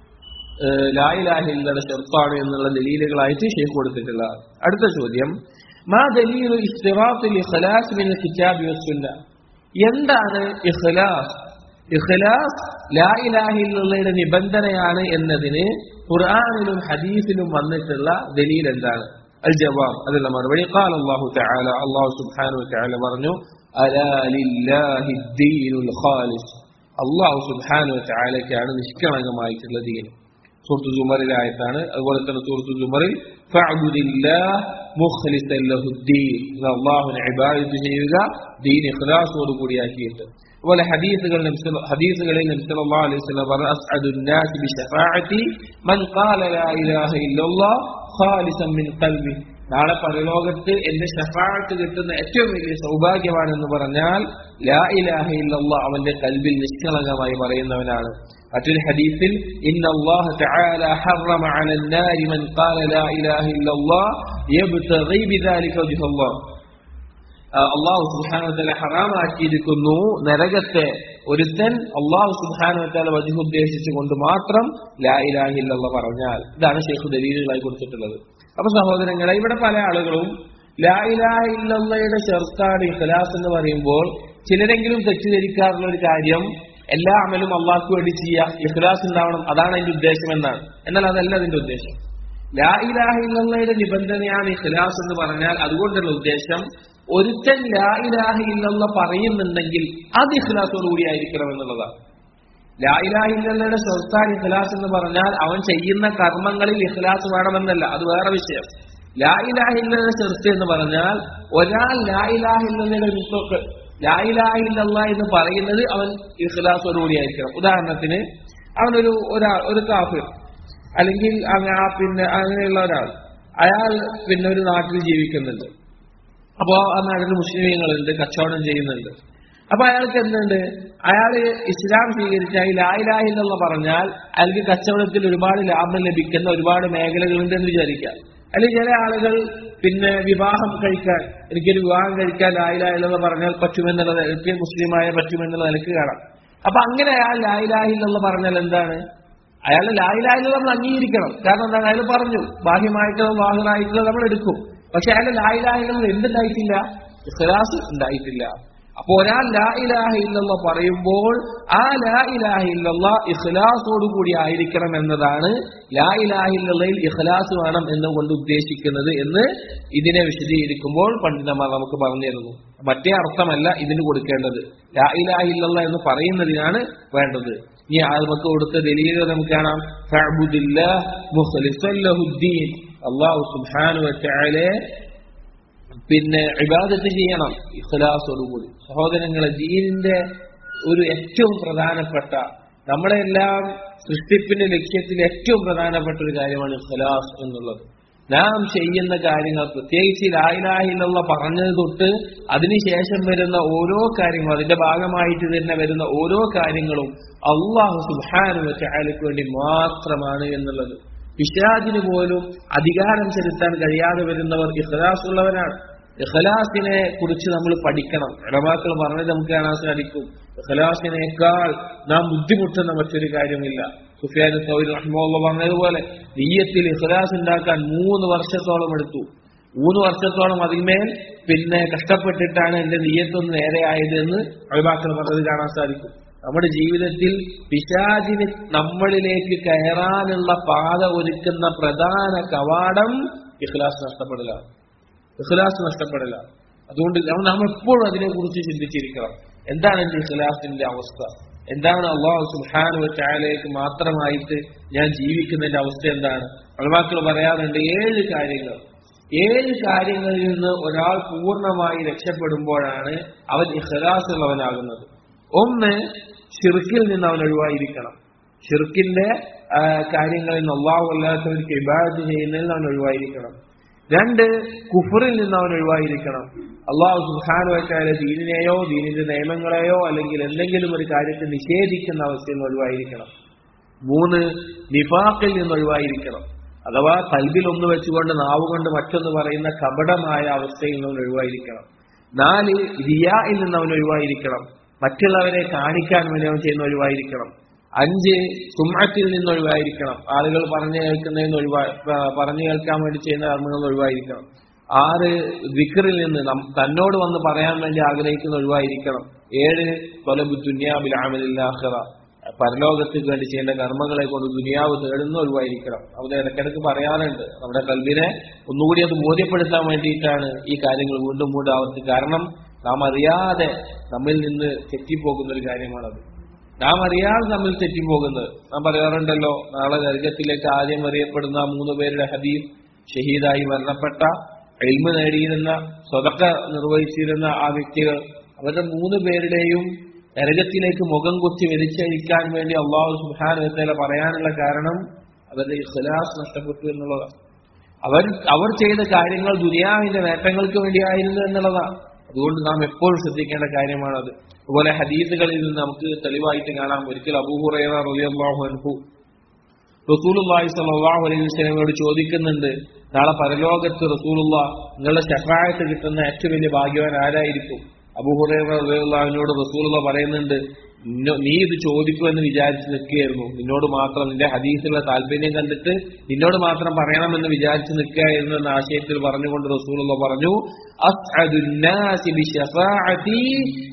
ഏഹ് ലായിലാഹില്ലയുടെ ചെറുപ്പാണ് എന്നുള്ള ദലീലുകളായിട്ട് ഷെയ്ഖ് കൊടുത്തിട്ടുള്ള അടുത്ത ചോദ്യം മാ ദലീലു ഇസ്തിറാത്തുൽ ഇഖ്ലാസ് മിൻ കിതാബി വസ്സുന്ന എന്താണ് ഇഖ്ലാസ് ഇഖ്ലാസ് ലാ ഇലാഹില്ലയുടെ നിബന്ധനയാണ് എന്നതിന് ഖുർആനിലും ഹദീസിലും വന്നിട്ടുള്ള ദലീൽ എന്താണ് അൽ ജവാബ് അതിനുള്ള മറുപടി قال الله تعالى الله سبحانه وتعالى പറഞ്ഞു അലാ ലില്ലാഹി الدين الخالص അള്ളാഹു സുബ്ഹാനഹു വതആലയ്ക്കാണ് നിഷ്കളങ്കമായിട്ടുള്ള ദീൻ സൂറത്ത് ജുമറിലെ ആയത്താണ് അതുപോലെ തന്നെ സൂറത്ത് ജുമറിൽ ഫഅബ്ദുലില്ലാഹ് മുഖ്ലിസൻ ലഹുദ്ദീൻ അള്ളാഹുവിനെ ഇബാദത്ത് ചെയ്യുക ദീൻ ഇഖ്ലാസോട് കൂടിയാക്കിയിട്ട് അതുപോലെ ഹദീസുകൾ നബി സല്ല- ഹദീസുകളിൽ നബി സല്ലല്ലാഹു അലൈഹി വസല്ലം പറഞ്ഞു അസ്അദുൻ നാസി ബിശഫാഅത്തി മൻ ഖാല ലാ ഇലാഹ ഇല്ലല്ലാഹ് ഖാലിസൻ മിൻ ഖൽബി നാളെ പരലോകത്ത് എന്റെ ഷഫാഅത്ത് കിട്ടുന്ന ഏറ്റവും വലിയ സൗഭാഗ്യമാണെന്ന് പറഞ്ഞാൽ ലാ ഇലാഹ ഇല്ലല്ലാഹ് അവന്റെ കൽബിൽ നിഷ്കളങ്കമായി പറയുന്നവനാണ് മറ്റൊരു ഹദീസിൽ ഇന്ന അല്ലാഹ തആല ഹറമ അലൻ നാരി മൻ ഖാല ലാ ഇലാഹ ഇല്ലല്ലാഹ് യബ്തഗി ബിദാലിക വജ്ഹല്ലാഹ് അള്ളാഹു സുബാനുവല ഹറാമാക്കിയിരിക്കുന്നു നരകത്തെ ഒരുത്തൻ അള്ളാഹു സുബാനുവല വജു ഉദ്ദേശിച്ചുകൊണ്ട് മാത്രം ലാ ഇലാഹില്ല പറഞ്ഞാൽ ഇതാണ് ഷെയ്ഖ് ദലീലുകളായി കൊടുത്തിട്ടുള്ളത് അപ്പൊ സഹോദരങ്ങളെ ഇവിടെ പല ആളുകളും ലാ ഇലാഹില്ലയുടെ ചെറുത്താണ് ഇഖലാസ് എന്ന് പറയുമ്പോൾ ചിലരെങ്കിലും തെറ്റിദ്ധരിക്കാറുള്ള ഒരു കാര്യം എല്ലാ അമലും അള്ളാഹ്ക്ക് വേണ്ടി ചെയ്യുക ഇഖ്ലാസ് ഉണ്ടാവണം അതാണ് അതിന്റെ ഉദ്ദേശം എന്നാണ് എന്നാൽ അതല്ല അതിന്റെ ഉദ്ദേശം ലാ ഇലാഹ ഇല്ലയുടെ നിബന്ധനയാണ് ഇഖ്ലാസ് എന്ന് പറഞ്ഞാൽ അതുകൊണ്ടുള്ള ഉദ്ദേശം ഒരുത്തൻ ലാ ഇലാഹ ഇല്ലല്ല പറയുന്നുണ്ടെങ്കിൽ അത് ഇഖ്ലാസോട് കൂടി ആയിരിക്കണം എന്നുള്ളതാണ് ലാ ഇലാഹ ഇല്ലല്ലയുടെ സ്വർത്താണ് ഇഖ്ലാസ് എന്ന് പറഞ്ഞാൽ അവൻ ചെയ്യുന്ന കർമ്മങ്ങളിൽ ഇഖ്ലാസ് വേണമെന്നല്ല അത് വേറെ വിഷയം ലാ ഇലാഹ ഇല്ലയുടെ ചെറുത്ത് എന്ന് പറഞ്ഞാൽ ഒരാൾ ലാ ഇലാഹ ഇല്ലല്ലയുടെ വിശ്വക്ക് ലാ ഇലാഹ ഇല്ലല്ല എന്ന് പറയുന്നത് അവൻ ഇഖ്ലാസോട് കൂടി ആയിരിക്കണം ഉദാഹരണത്തിന് അവനൊരു ഒരാൾ ഒരു കാഫിർ അല്ലെങ്കിൽ അങ്ങ- ആ പിന്നെ അങ്ങനെയുള്ള ഒരാൾ അയാൾ പിന്നെ ഒരു നാട്ടിൽ ജീവിക്കുന്നുണ്ട് അപ്പോ ആ നാട്ടിൽ മുസ്ലിമീങ്ങളുണ്ട് കച്ചവടം ചെയ്യുന്നുണ്ട് അപ്പൊ അയാൾക്ക് എന്തുണ്ട് അയാൾ ഇസ്ലാം സ്വീകരിച്ചാൽ ലായിലാഹില്ലെന്ന് പറഞ്ഞാൽ അയാൾക്ക് കച്ചവടത്തിൽ ഒരുപാട് ലാഭം ലഭിക്കുന്ന ഒരുപാട് മേഖലകളുണ്ട് എന്ന് വിചാരിക്കാം അല്ലെങ്കിൽ ചില ആളുകൾ പിന്നെ വിവാഹം കഴിക്കാൻ എനിക്കൊരു വിവാഹം കഴിക്കാൻ ലായിലാഹില്ലെന്ന് പറഞ്ഞാൽ പറ്റുമെന്നുള്ള നിലയ്ക്ക് മുസ്ലിമായ പറ്റുമെന്നുള്ള നിലക്ക് കാണാം അപ്പൊ അങ്ങനെ അയാൾ ലായിലാഹില്ലെന്ന് പറഞ്ഞാൽ എന്താണ് അയാൾ ലായിലാഹില്ല നമ്മൾ അംഗീകരിക്കണം കാരണം എന്താണ് അയാൾ പറഞ്ഞു ബാഹ്യമായിട്ടുള്ള വാഹനായിട്ടുള്ള നമ്മൾ എടുക്കും പക്ഷെ അയാൾ ലായിലാഹില്ല എന്തുണ്ടായിട്ടില്ല ഇഖ്ലാസ് ഉണ്ടായിട്ടില്ല അപ്പൊ ഒരാൾ ലാ ഇലാഹ ഇല്ലല്ല പറയുമ്പോൾ ആ ലാ ഇലാഹ ഇല്ലല്ല ഇഖ്ലാസോടു കൂടി ആയിരിക്കണം എന്നതാണ് ലാ ഇലാഹ ഇല്ലല്ലയിൽ ഇഖ്ലാസ് വേണം എന്നുകൊണ്ട് ഉദ്ദേശിക്കുന്നത് എന്ന് ഇതിനെ വിശദീകരിക്കുമ്പോൾ പണ്ഡിതന്മാർ നമുക്ക് പറഞ്ഞു തരുന്നു മറ്റേ അർത്ഥമല്ല ഇതിന് കൊടുക്കേണ്ടത് ലാ ഇലാഹ ഇല്ലല്ല എന്ന് പറയുന്നതിനാണ് വേണ്ടത് ഇനി ആ നമുക്ക് കൊടുത്ത ദലീലുകൾ നമുക്ക് കാണാം ഫഅ്ബുദില്ലാഹ് മുഖ്ലിസൻ ലഹുദ്ദീൻ അല്ലാഹു സുബ്ഹാനഹു വ തആല പിന്നെ ഇബാദത്ത് ചെയ്യണം ഇഖ്ലാസോടുകൂടി സഹോദരങ്ങളെ ദീനിന്റെ ഒരു ഏറ്റവും പ്രധാനപ്പെട്ട നമ്മളെല്ലാം സൃഷ്ടിപ്പിന്റെ ലക്ഷ്യത്തിൽ ഏറ്റവും പ്രധാനപ്പെട്ട ഒരു കാര്യമാണ് ഇഖ്ലാസ് എന്നുള്ളത് നാം ചെയ്യുന്ന കാര്യങ്ങൾ പ്രത്യേകിച്ച് ലായിലാഹിലുള്ള പറഞ്ഞത് തൊട്ട് അതിനുശേഷം വരുന്ന ഓരോ കാര്യങ്ങളും അതിന്റെ ഭാഗമായിട്ട് തന്നെ വരുന്ന ഓരോ കാര്യങ്ങളും അള്ളാഹു സുബാനു ചായലക്ക് വേണ്ടി മാത്രമാണ് എന്നുള്ളത് പിശാജിന് പോലും അധികാരം ചെലുത്താൻ കഴിയാതെ വരുന്നവർ ഇഖ്ലാസ് ഉള്ളവരാണ് ഇഖലാസിനെ കുറിച്ച് നമ്മൾ പഠിക്കണം ഇടമാക്കൾ പറഞ്ഞത് നമുക്ക് കാണാൻ സാധിക്കും ഇഖലാസിനേക്കാൾ നാം ബുദ്ധിമുട്ടുന്ന മറ്റൊരു കാര്യമില്ല സുഫിയാൻ സൗരി റഹ്മുള്ള പറഞ്ഞതുപോലെ നീയത്തിൽ ഇഖലാസ് ഉണ്ടാക്കാൻ മൂന്ന് വർഷത്തോളം എടുത്തു മൂന്ന് വർഷത്തോളം അതിന്മേൽ പിന്നെ കഷ്ടപ്പെട്ടിട്ടാണ് എന്റെ നീയത്തൊന്ന് നേരെയായത് എന്ന് അഭിഭാക്കൾ പറഞ്ഞത് കാണാൻ സാധിക്കും നമ്മുടെ ജീവിതത്തിൽ പിശാചിന് നമ്മളിലേക്ക് കയറാനുള്ള പാത ഒരുക്കുന്ന പ്രധാന കവാടം ഇഖ്ലാസ് നഷ്ടപ്പെടില്ല ഇഖ്ലാസ് നഷ്ടപ്പെടില്ല അതുകൊണ്ട് നാം എപ്പോഴും അതിനെക്കുറിച്ച് ചിന്തിച്ചിരിക്കണം എന്താണ് എന്റെ ഇഖ്ലാസിന്റെ അവസ്ഥ എന്താണ് അള്ളാഹു സുഹാനു ചായലേക്ക് മാത്രമായിട്ട് ഞാൻ ജീവിക്കുന്നതിന്റെ അവസ്ഥ എന്താണ് അളവാക്കൾ പറയാറുണ്ട് ഏഴ് കാര്യങ്ങൾ ഏഴ് കാര്യങ്ങളിൽ നിന്ന് ഒരാൾ പൂർണ്ണമായി രക്ഷപ്പെടുമ്പോഴാണ് അവൻ ഇഖ്ലാസ് ഉള്ളവനാകുന്നത് ഒന്ന് ഷിർക്കിൽ നിന്ന് അവൻ ഒഴിവായിരിക്കണം ഷിർക്കിന്റെ കാര്യങ്ങളിൽ നിന്ന് അള്ളാഹു അല്ലാത്തവർക്ക് ഇബാദത്ത് ചെയ്യുന്നതിൽ നിന്ന് അവൻ ഒഴിവായിരിക്കണം രണ്ട് കുഫറിൽ നിന്ന് അവൻ ഒഴിവായിരിക്കണം അള്ളാഹു സുഹാനുവച്ചാലെ ദീനിനെയോ ദീനിന്റെ നിയമങ്ങളെയോ അല്ലെങ്കിൽ എന്തെങ്കിലും ഒരു കാര്യത്തെ നിഷേധിക്കുന്ന അവസ്ഥയിൽ നിന്ന് ഒഴിവായിരിക്കണം മൂന്ന് നിഫാഖിൽ നിന്ന് ഒഴിവായിരിക്കണം അഥവാ കൽബിൽ ഒന്ന് വെച്ചുകൊണ്ട് നാവ് കൊണ്ട് മറ്റൊന്ന് പറയുന്ന കപടമായ അവസ്ഥയിൽ നിന്ന് ഒഴിവായിരിക്കണം നാല് റിയായിൽ നിന്ന് അവൻ ഒഴിവായിരിക്കണം മറ്റുള്ളവരെ കാണിക്കാൻ വേണ്ടി അവൻ ചെയ്യുന്ന ഒഴിവായിരിക്കണം അഞ്ച് സുമത്തിൽ നിന്ന് ഒഴിവായിരിക്കണം ആളുകൾ പറഞ്ഞു കേൾക്കുന്നതിന് ഒഴിവാ പറഞ്ഞു കേൾക്കാൻ വേണ്ടി ചെയ്യുന്ന കർമ്മങ്ങൾ ഒഴിവായിരിക്കണം ആറ് വിക്റിൽ നിന്ന് തന്നോട് വന്ന് പറയാൻ വേണ്ടി ആഗ്രഹിക്കുന്ന ഒഴിവായിരിക്കണം ഏഴ് തൊലബു ദുനിയാബിൽ ആമലില്ലാഹറ പരലോകത്തിന് വേണ്ടി ചെയ്യേണ്ട കർമ്മങ്ങളെ കൊണ്ട് ദുനിയാവ് തേടുന്ന ഒഴിവായിരിക്കണം അവിടെ ഇടയ്ക്കിടയ്ക്ക് പറയാറുണ്ട് നമ്മുടെ കൽവിനെ ഒന്നുകൂടി അത് ബോധ്യപ്പെടുത്താൻ വേണ്ടിയിട്ടാണ് ഈ കാര്യങ്ങൾ വീണ്ടും വീണ്ടും ആവർത്തി കാരണം നാം അറിയാതെ നമ്മിൽ നിന്ന് തെറ്റിപ്പോകുന്ന ഒരു കാര്യമാണത് നാം അറിയാതെ നമ്മിൽ തെറ്റിപ്പോകുന്നത് നാം പറയാറുണ്ടല്ലോ നാളെ നരകത്തിലേക്ക് ആദ്യം അറിയപ്പെടുന്ന മൂന്ന് പേരുടെ ഹദീസ് ഷഹീദായി മരണപ്പെട്ട എൽമ നേടിയിരുന്ന സ്വതക്ക നിർവഹിച്ചിരുന്ന ആ വ്യക്തികൾ അവരുടെ മൂന്ന് പേരുടെയും നരകത്തിലേക്ക് മുഖം കുത്തി വലിച്ചഴിക്കാൻ വേണ്ടി അള്ളാഹു സുഹാനുവത്തേല പറയാനുള്ള കാരണം അവരുടെ ഇഖ്ലാസ് നഷ്ടപ്പെട്ടു എന്നുള്ളതാണ് അവർ അവർ ചെയ്ത കാര്യങ്ങൾ ദുനിയാവിന്റെ നേട്ടങ്ങൾക്ക് വേണ്ടിയായിരുന്നു എന്നുള്ളതാണ് അതുകൊണ്ട് നാം എപ്പോഴും ശ്രദ്ധിക്കേണ്ട കാര്യമാണത് അതുപോലെ ഹദീസുകളിൽ നിന്ന് നമുക്ക് തെളിവായിട്ട് കാണാം ഒരിക്കൽ അബൂഹുറൈറ റളിയല്ലാഹു അൻഹു റസൂലുള്ളാഹി സ്വല്ലല്ലാഹു അലൈഹി വസല്ലമയോട് ചോദിക്കുന്നുണ്ട് നാളെ പരലോകത്ത് റസൂലുള്ള നിങ്ങളുടെ ഷഫായത്ത് കിട്ടുന്ന ഏറ്റവും വലിയ ഭാഗ്യവാൻ ആരായിരിക്കും അബൂഹുറൈറ റളിയല്ലാഹുവിനോട് റസൂലുള്ള പറയുന്നുണ്ട് നീ ഇത് ചോദിക്കുമെന്ന് വിചാരിച്ച് നിൽക്കുകയായിരുന്നു നിന്നോട് മാത്രം നിന്റെ ഹദീസിലുള്ള താല്പര്യം കണ്ടിട്ട് നിന്നോട് മാത്രം പറയണമെന്ന് വിചാരിച്ച് നിൽക്കുകയായിരുന്നു എന്ന ആശയത്തിൽ പറഞ്ഞുകൊണ്ട് റസൂലുള്ള പറഞ്ഞു അസ്അദുന്നാസി ബിശഫാഅതി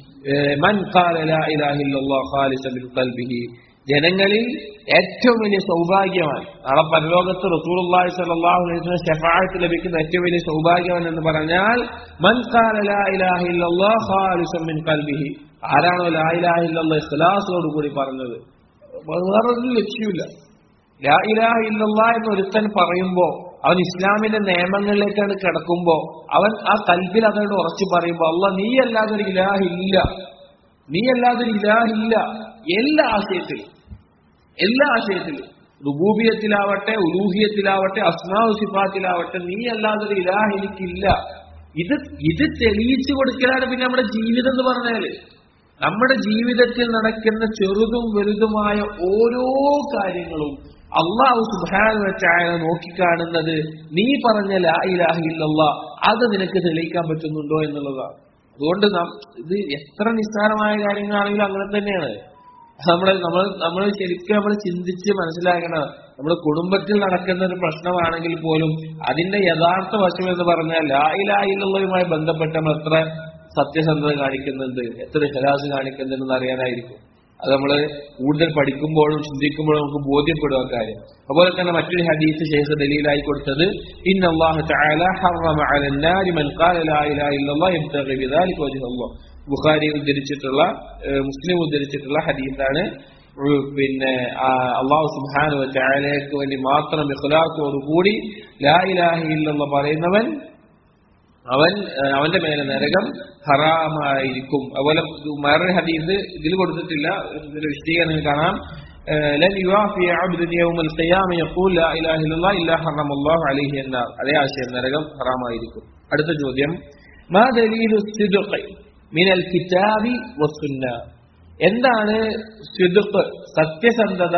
മൻ ഖാല ലാ ഇലാഹ ഇല്ലല്ലാഹ് ഖാലിസൻ മിൻ ഖൽബിഹി ജനങ്ങളിൽ ഏറ്റവും വലിയ സൗഭാഗ്യവാൻ നാളെ പരലോകത്ത് റസൂലുള്ളാഹി സ്വല്ലല്ലാഹു അലൈഹി വസല്ലം ശഫാഅത്ത് ലഭിക്കുന്ന ഏറ്റവും വലിയ സൗഭാഗ്യവാൻ എന്ന് പറഞ്ഞാൽ മൻ ഖാല ലാ ഇലാഹ ഇല്ലല്ലാഹ് ഖാലിസൻ മിൻ ഖൽബിഹി ആരാണോ ലാ ഇലാഹ ഇല്ലല്ലാഹ് ഇഖ്ലാസോട് കൂടി പറഞ്ഞത് വേറൊരു ലക്ഷ്യമില്ല ലാ ഇലാഹ ഇല്ലല്ലാഹ് എന്ന് ഒരുത്തൻ പറയുമ്പോ അവൻ ഇസ്ലാമിന്റെ നിയമങ്ങളിലേക്കാണ് കിടക്കുമ്പോ അവൻ ആ കൽബിൽ അതോട് ഉറച്ചു പറയുമ്പോ അല്ല നീ അല്ലാതെ ഒരു ഇലാഹ ഇല്ല നീ അല്ലാതെ ഒരു ഇലാഹ ഇല്ല എല്ലാ ആശയത്തിലും എല്ലാ ആശയത്തിലും റുബൂബിയത്തിലാവട്ടെ ഉലൂഹിയത്തിലാവട്ടെ അസ്മാവ് സിഫാത്തിലാവട്ടെ നീ അല്ലാതെ ഒരു ഇലാഹ എനിക്കില്ല ഇത് ഇത് തെളിയിച്ചു കൊടുക്കലാണ് പിന്നെ നമ്മുടെ ജീവിതം എന്ന് പറഞ്ഞാല് നമ്മുടെ ജീവിതത്തിൽ നടക്കുന്ന ചെറുതും വലുതുമായ ഓരോ കാര്യങ്ങളും അള്ളാഹു സുബാന വെച്ചായ നോക്കിക്കാണുന്നത് നീ പറഞ്ഞ ലാ ഇലാഹില്ല അത് നിനക്ക് തെളിയിക്കാൻ പറ്റുന്നുണ്ടോ എന്നുള്ളതാണ് അതുകൊണ്ട് നാം ഇത് എത്ര നിസ്സാരമായ കാര്യങ്ങളാണെങ്കിലും അങ്ങനെ തന്നെയാണ് നമ്മൾ നമ്മൾ നമ്മൾ ശരിക്കും നമ്മൾ ചിന്തിച്ച് മനസ്സിലാക്കണം നമ്മുടെ കുടുംബത്തിൽ നടക്കുന്ന ഒരു പ്രശ്നമാണെങ്കിൽ പോലും അതിന്റെ യഥാർത്ഥ വശം എന്ന് പറഞ്ഞാൽ ലായിലായില്ലുള്ളതുമായി ബന്ധപ്പെട്ട് നമ്മൾ എത്ര സത്യസന്ധത കാണിക്കുന്നുണ്ട് എത്ര ഖലാസ് കാണിക്കുന്നുണ്ടെന്ന് അറിയാനായിരിക്കും അത് നമ്മൾ കൂടുതൽ പഠിക്കുമ്പോഴും ചിന്തിക്കുമ്പോഴും നമുക്ക് ബോധ്യപ്പെടുക കാര്യം അതുപോലെ തന്നെ മറ്റൊരു ഹദീസ് ശേഷ ദലീലായി കൊടുത്തത് ഇന്ന അല്ലാഹു തആല ഹറമ അലൻ നാരി മൻ ഖാല ലാ ഇലാഹ ഇല്ലല്ലാഹ് യബ്തഗി ബിദാലിക വജ്ഹ അല്ലാഹ് ബുഖാരി ഉദ്ധരിച്ചിട്ടുള്ള ഏഹ് മുസ്ലിം ഉദ്ധരിച്ചിട്ടുള്ള ഹദീസാണ് ഉം പിന്നെ ആ അള്ളാഹു സുബ്ഹാനഹു വ തആലയ്ക്ക് വേണ്ടി മാത്രം ഇഖ്ലാസോട് കൂടി ലാ ഇലാഹ ഇല്ലല്ലാഹ് പറയുന്നവൻ അവൻ ഏഹ് അവന്റെ മേലെ നരകം ഹറാമായിരിക്കും അതുപോലെ വേറൊരു ഹദീസ് ഇതിൽ കൊടുത്തിട്ടില്ല ഇതിൽ വിശദീകരണം കാണാം ഏഹ് ലൻ യുവാഫി അബ്ദുൻ യൗമൽ ഖിയാമ യഖൂൽ ലാ ഇലാഹ ഇല്ലല്ലാഹ് ഇല്ലാ ഹറമല്ലാഹു അലൈഹി അന്നാർ അതേ ആശയം നരകം ഹറാമായിരിക്കും അടുത്ത ചോദ്യം മാ ദലീലു സിദ്ഖ് മിനൽ കിതാബി വസുന്ന എന്താണ് സിദ്ഖ് സത്യസന്ധത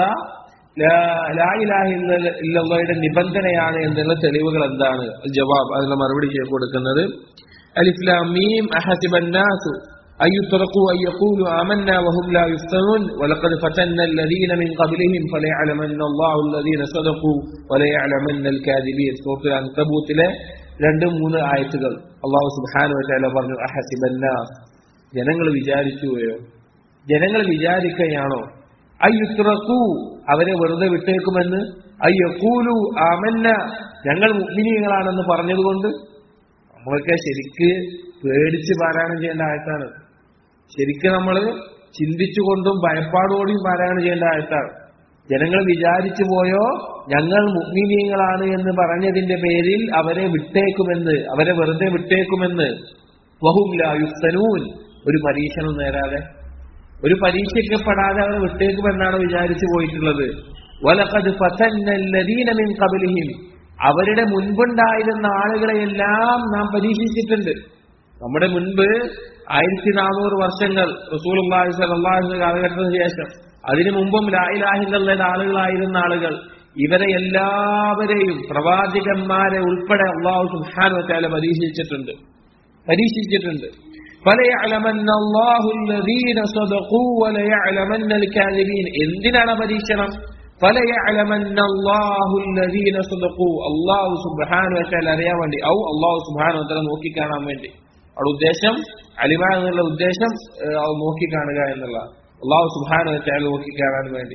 ലാ- ലാ ഇലാഹ ഇല്ല- ഇല്ലല്ലാഹയുടെ നിബന്ധനയാണ് എന്നുള്ള തെളിവുകൾ എന്താണ് ജവാബ് അതിനുള്ള മറുപടി ചെയ്ത് കൊടുക്കുന്നത് അലിസ്ലാമീം അഹസിബന്നാസു أن يتركوا أن يقولوا آمنا وهم لا يفتنون ولقد فتنا الذين من قبلهم فليعلمن الله الذين صدقوا وليعلمن الكاذبين സൂറത്ത് അൻകബൂത്തിലെ രണ്ട് മൂന്ന് ആയത്തുകൾ അള്ളാഹു സുബ്ഹാനഹു വതആല പറഞ്ഞു അഹസിബന്നാസ് ജനങ്ങൾ വിചാരിച്ചുവയോ ജനങ്ങൾ വിചാരിക്കുകയാണോ അയ്യുത്രക്കൂ അവരെ വെറുതെ വിട്ടേക്കുമെന്ന് അയ്യക്കൂലു ആമന്ന ഞങ്ങൾ മുഗ്മിനികളാണെന്ന് പറഞ്ഞതുകൊണ്ട് നമ്മളൊക്കെ ശരിക്ക് പേടിച്ച് പാരായണം ചെയ്യേണ്ട ആയത്താണ് ശരിക്ക് നമ്മൾ ചിന്തിച്ചുകൊണ്ടും ഭയപ്പാടോടെയും പാരായണം ചെയ്യേണ്ട ആയത്താണ് ജനങ്ങൾ വിചാരിച്ചു പോയോ ഞങ്ങൾ മുഗ്മിനീയങ്ങളാണ് എന്ന് പറഞ്ഞതിന്റെ പേരിൽ അവരെ വിട്ടേക്കുമെന്ന് അവരെ വെറുതെ വിട്ടേക്കുമെന്ന് വഹും ലാ യുഫ്തനൂൻ ഒരു പരീക്ഷണം നേരാതെ ഒരു പരീക്ഷിക്കപ്പെടാതെ അവരെ വിട്ടേക്കുമെന്നാണ് വിചാരിച്ചു പോയിട്ടുള്ളത് വലഖദ് ഫതന്നല്ലദീന മിൻ ഖബ്ലിഹിം അവരുടെ മുൻപുണ്ടായിരുന്ന ആളുകളെയെല്ലാം നാം പരീക്ഷിച്ചിട്ടുണ്ട് നമ്മുടെ മുൻപ് ആയിരത്തി നാനൂറ് വർഷങ്ങൾ റസൂൽ അള്ളാഹു കാലഘട്ടത്തിന് ശേഷം അതിനു മുമ്പും ലായിലാഹിന്റെ ആളുകളായിരുന്ന ആളുകൾ ഇവരെ എല്ലാവരെയും പ്രവാചകന്മാരെ ഉൾപ്പെടെ അള്ളാഹു സുഹാൻ വച്ചാല പരീക്ഷിച്ചിട്ടുണ്ട് പരീക്ഷിച്ചിട്ടുണ്ട് فَلَيَعْلَمَنَّ اللَّهُ الَّذِينَ صَدَقُوا وَلَيَعْلَمَنَّ الْكَاذِبِينَ എന്തിനാണ് പരീക്ഷണം فَلَيَعْلَمَنَّ اللَّهُ الَّذِينَ صَدَقُوا അള്ളാഹു സുബ്ഹാനഹു വതആല അറിയാൻ വേണ്ടി ഔ അള്ളാഹു സുബ്ഹാനഹു വതആല നോക്കിക്കാണാൻ വേണ്ടി അവിടെ ഉദ്ദേശം അലിമ എന്നുള്ള ഉദ്ദേശം ഏഹ്, അത് നോക്കിക്കാണുക എന്നുള്ള അള്ളാഹു സുബ്ഹാനഹു വതആല നോക്കിക്കാണാൻ വേണ്ടി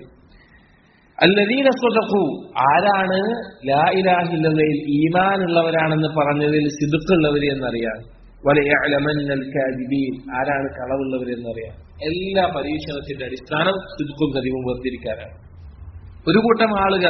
അല്ലദീന സ്വതഖു ആരാണ് ലാ ഇലാഹ ഇല്ലല്ലയിൽ ഈമാൻ ഉള്ളവരാണെന്ന് പറഞ്ഞതിൽ സിദുക്കുള്ളവർ എന്നറിയാം വലയഅലമന്നൽ കാദിബീൻ ആരാണ് കളവുള്ളവർ എന്നറിയാം എല്ലാ പരീക്ഷണത്തിന്റെ അടിസ്ഥാനം സിദുക്കും കദിവും വേർതിരിക്കാനാണ് ഒരു കൂട്ടം ആളുകൾ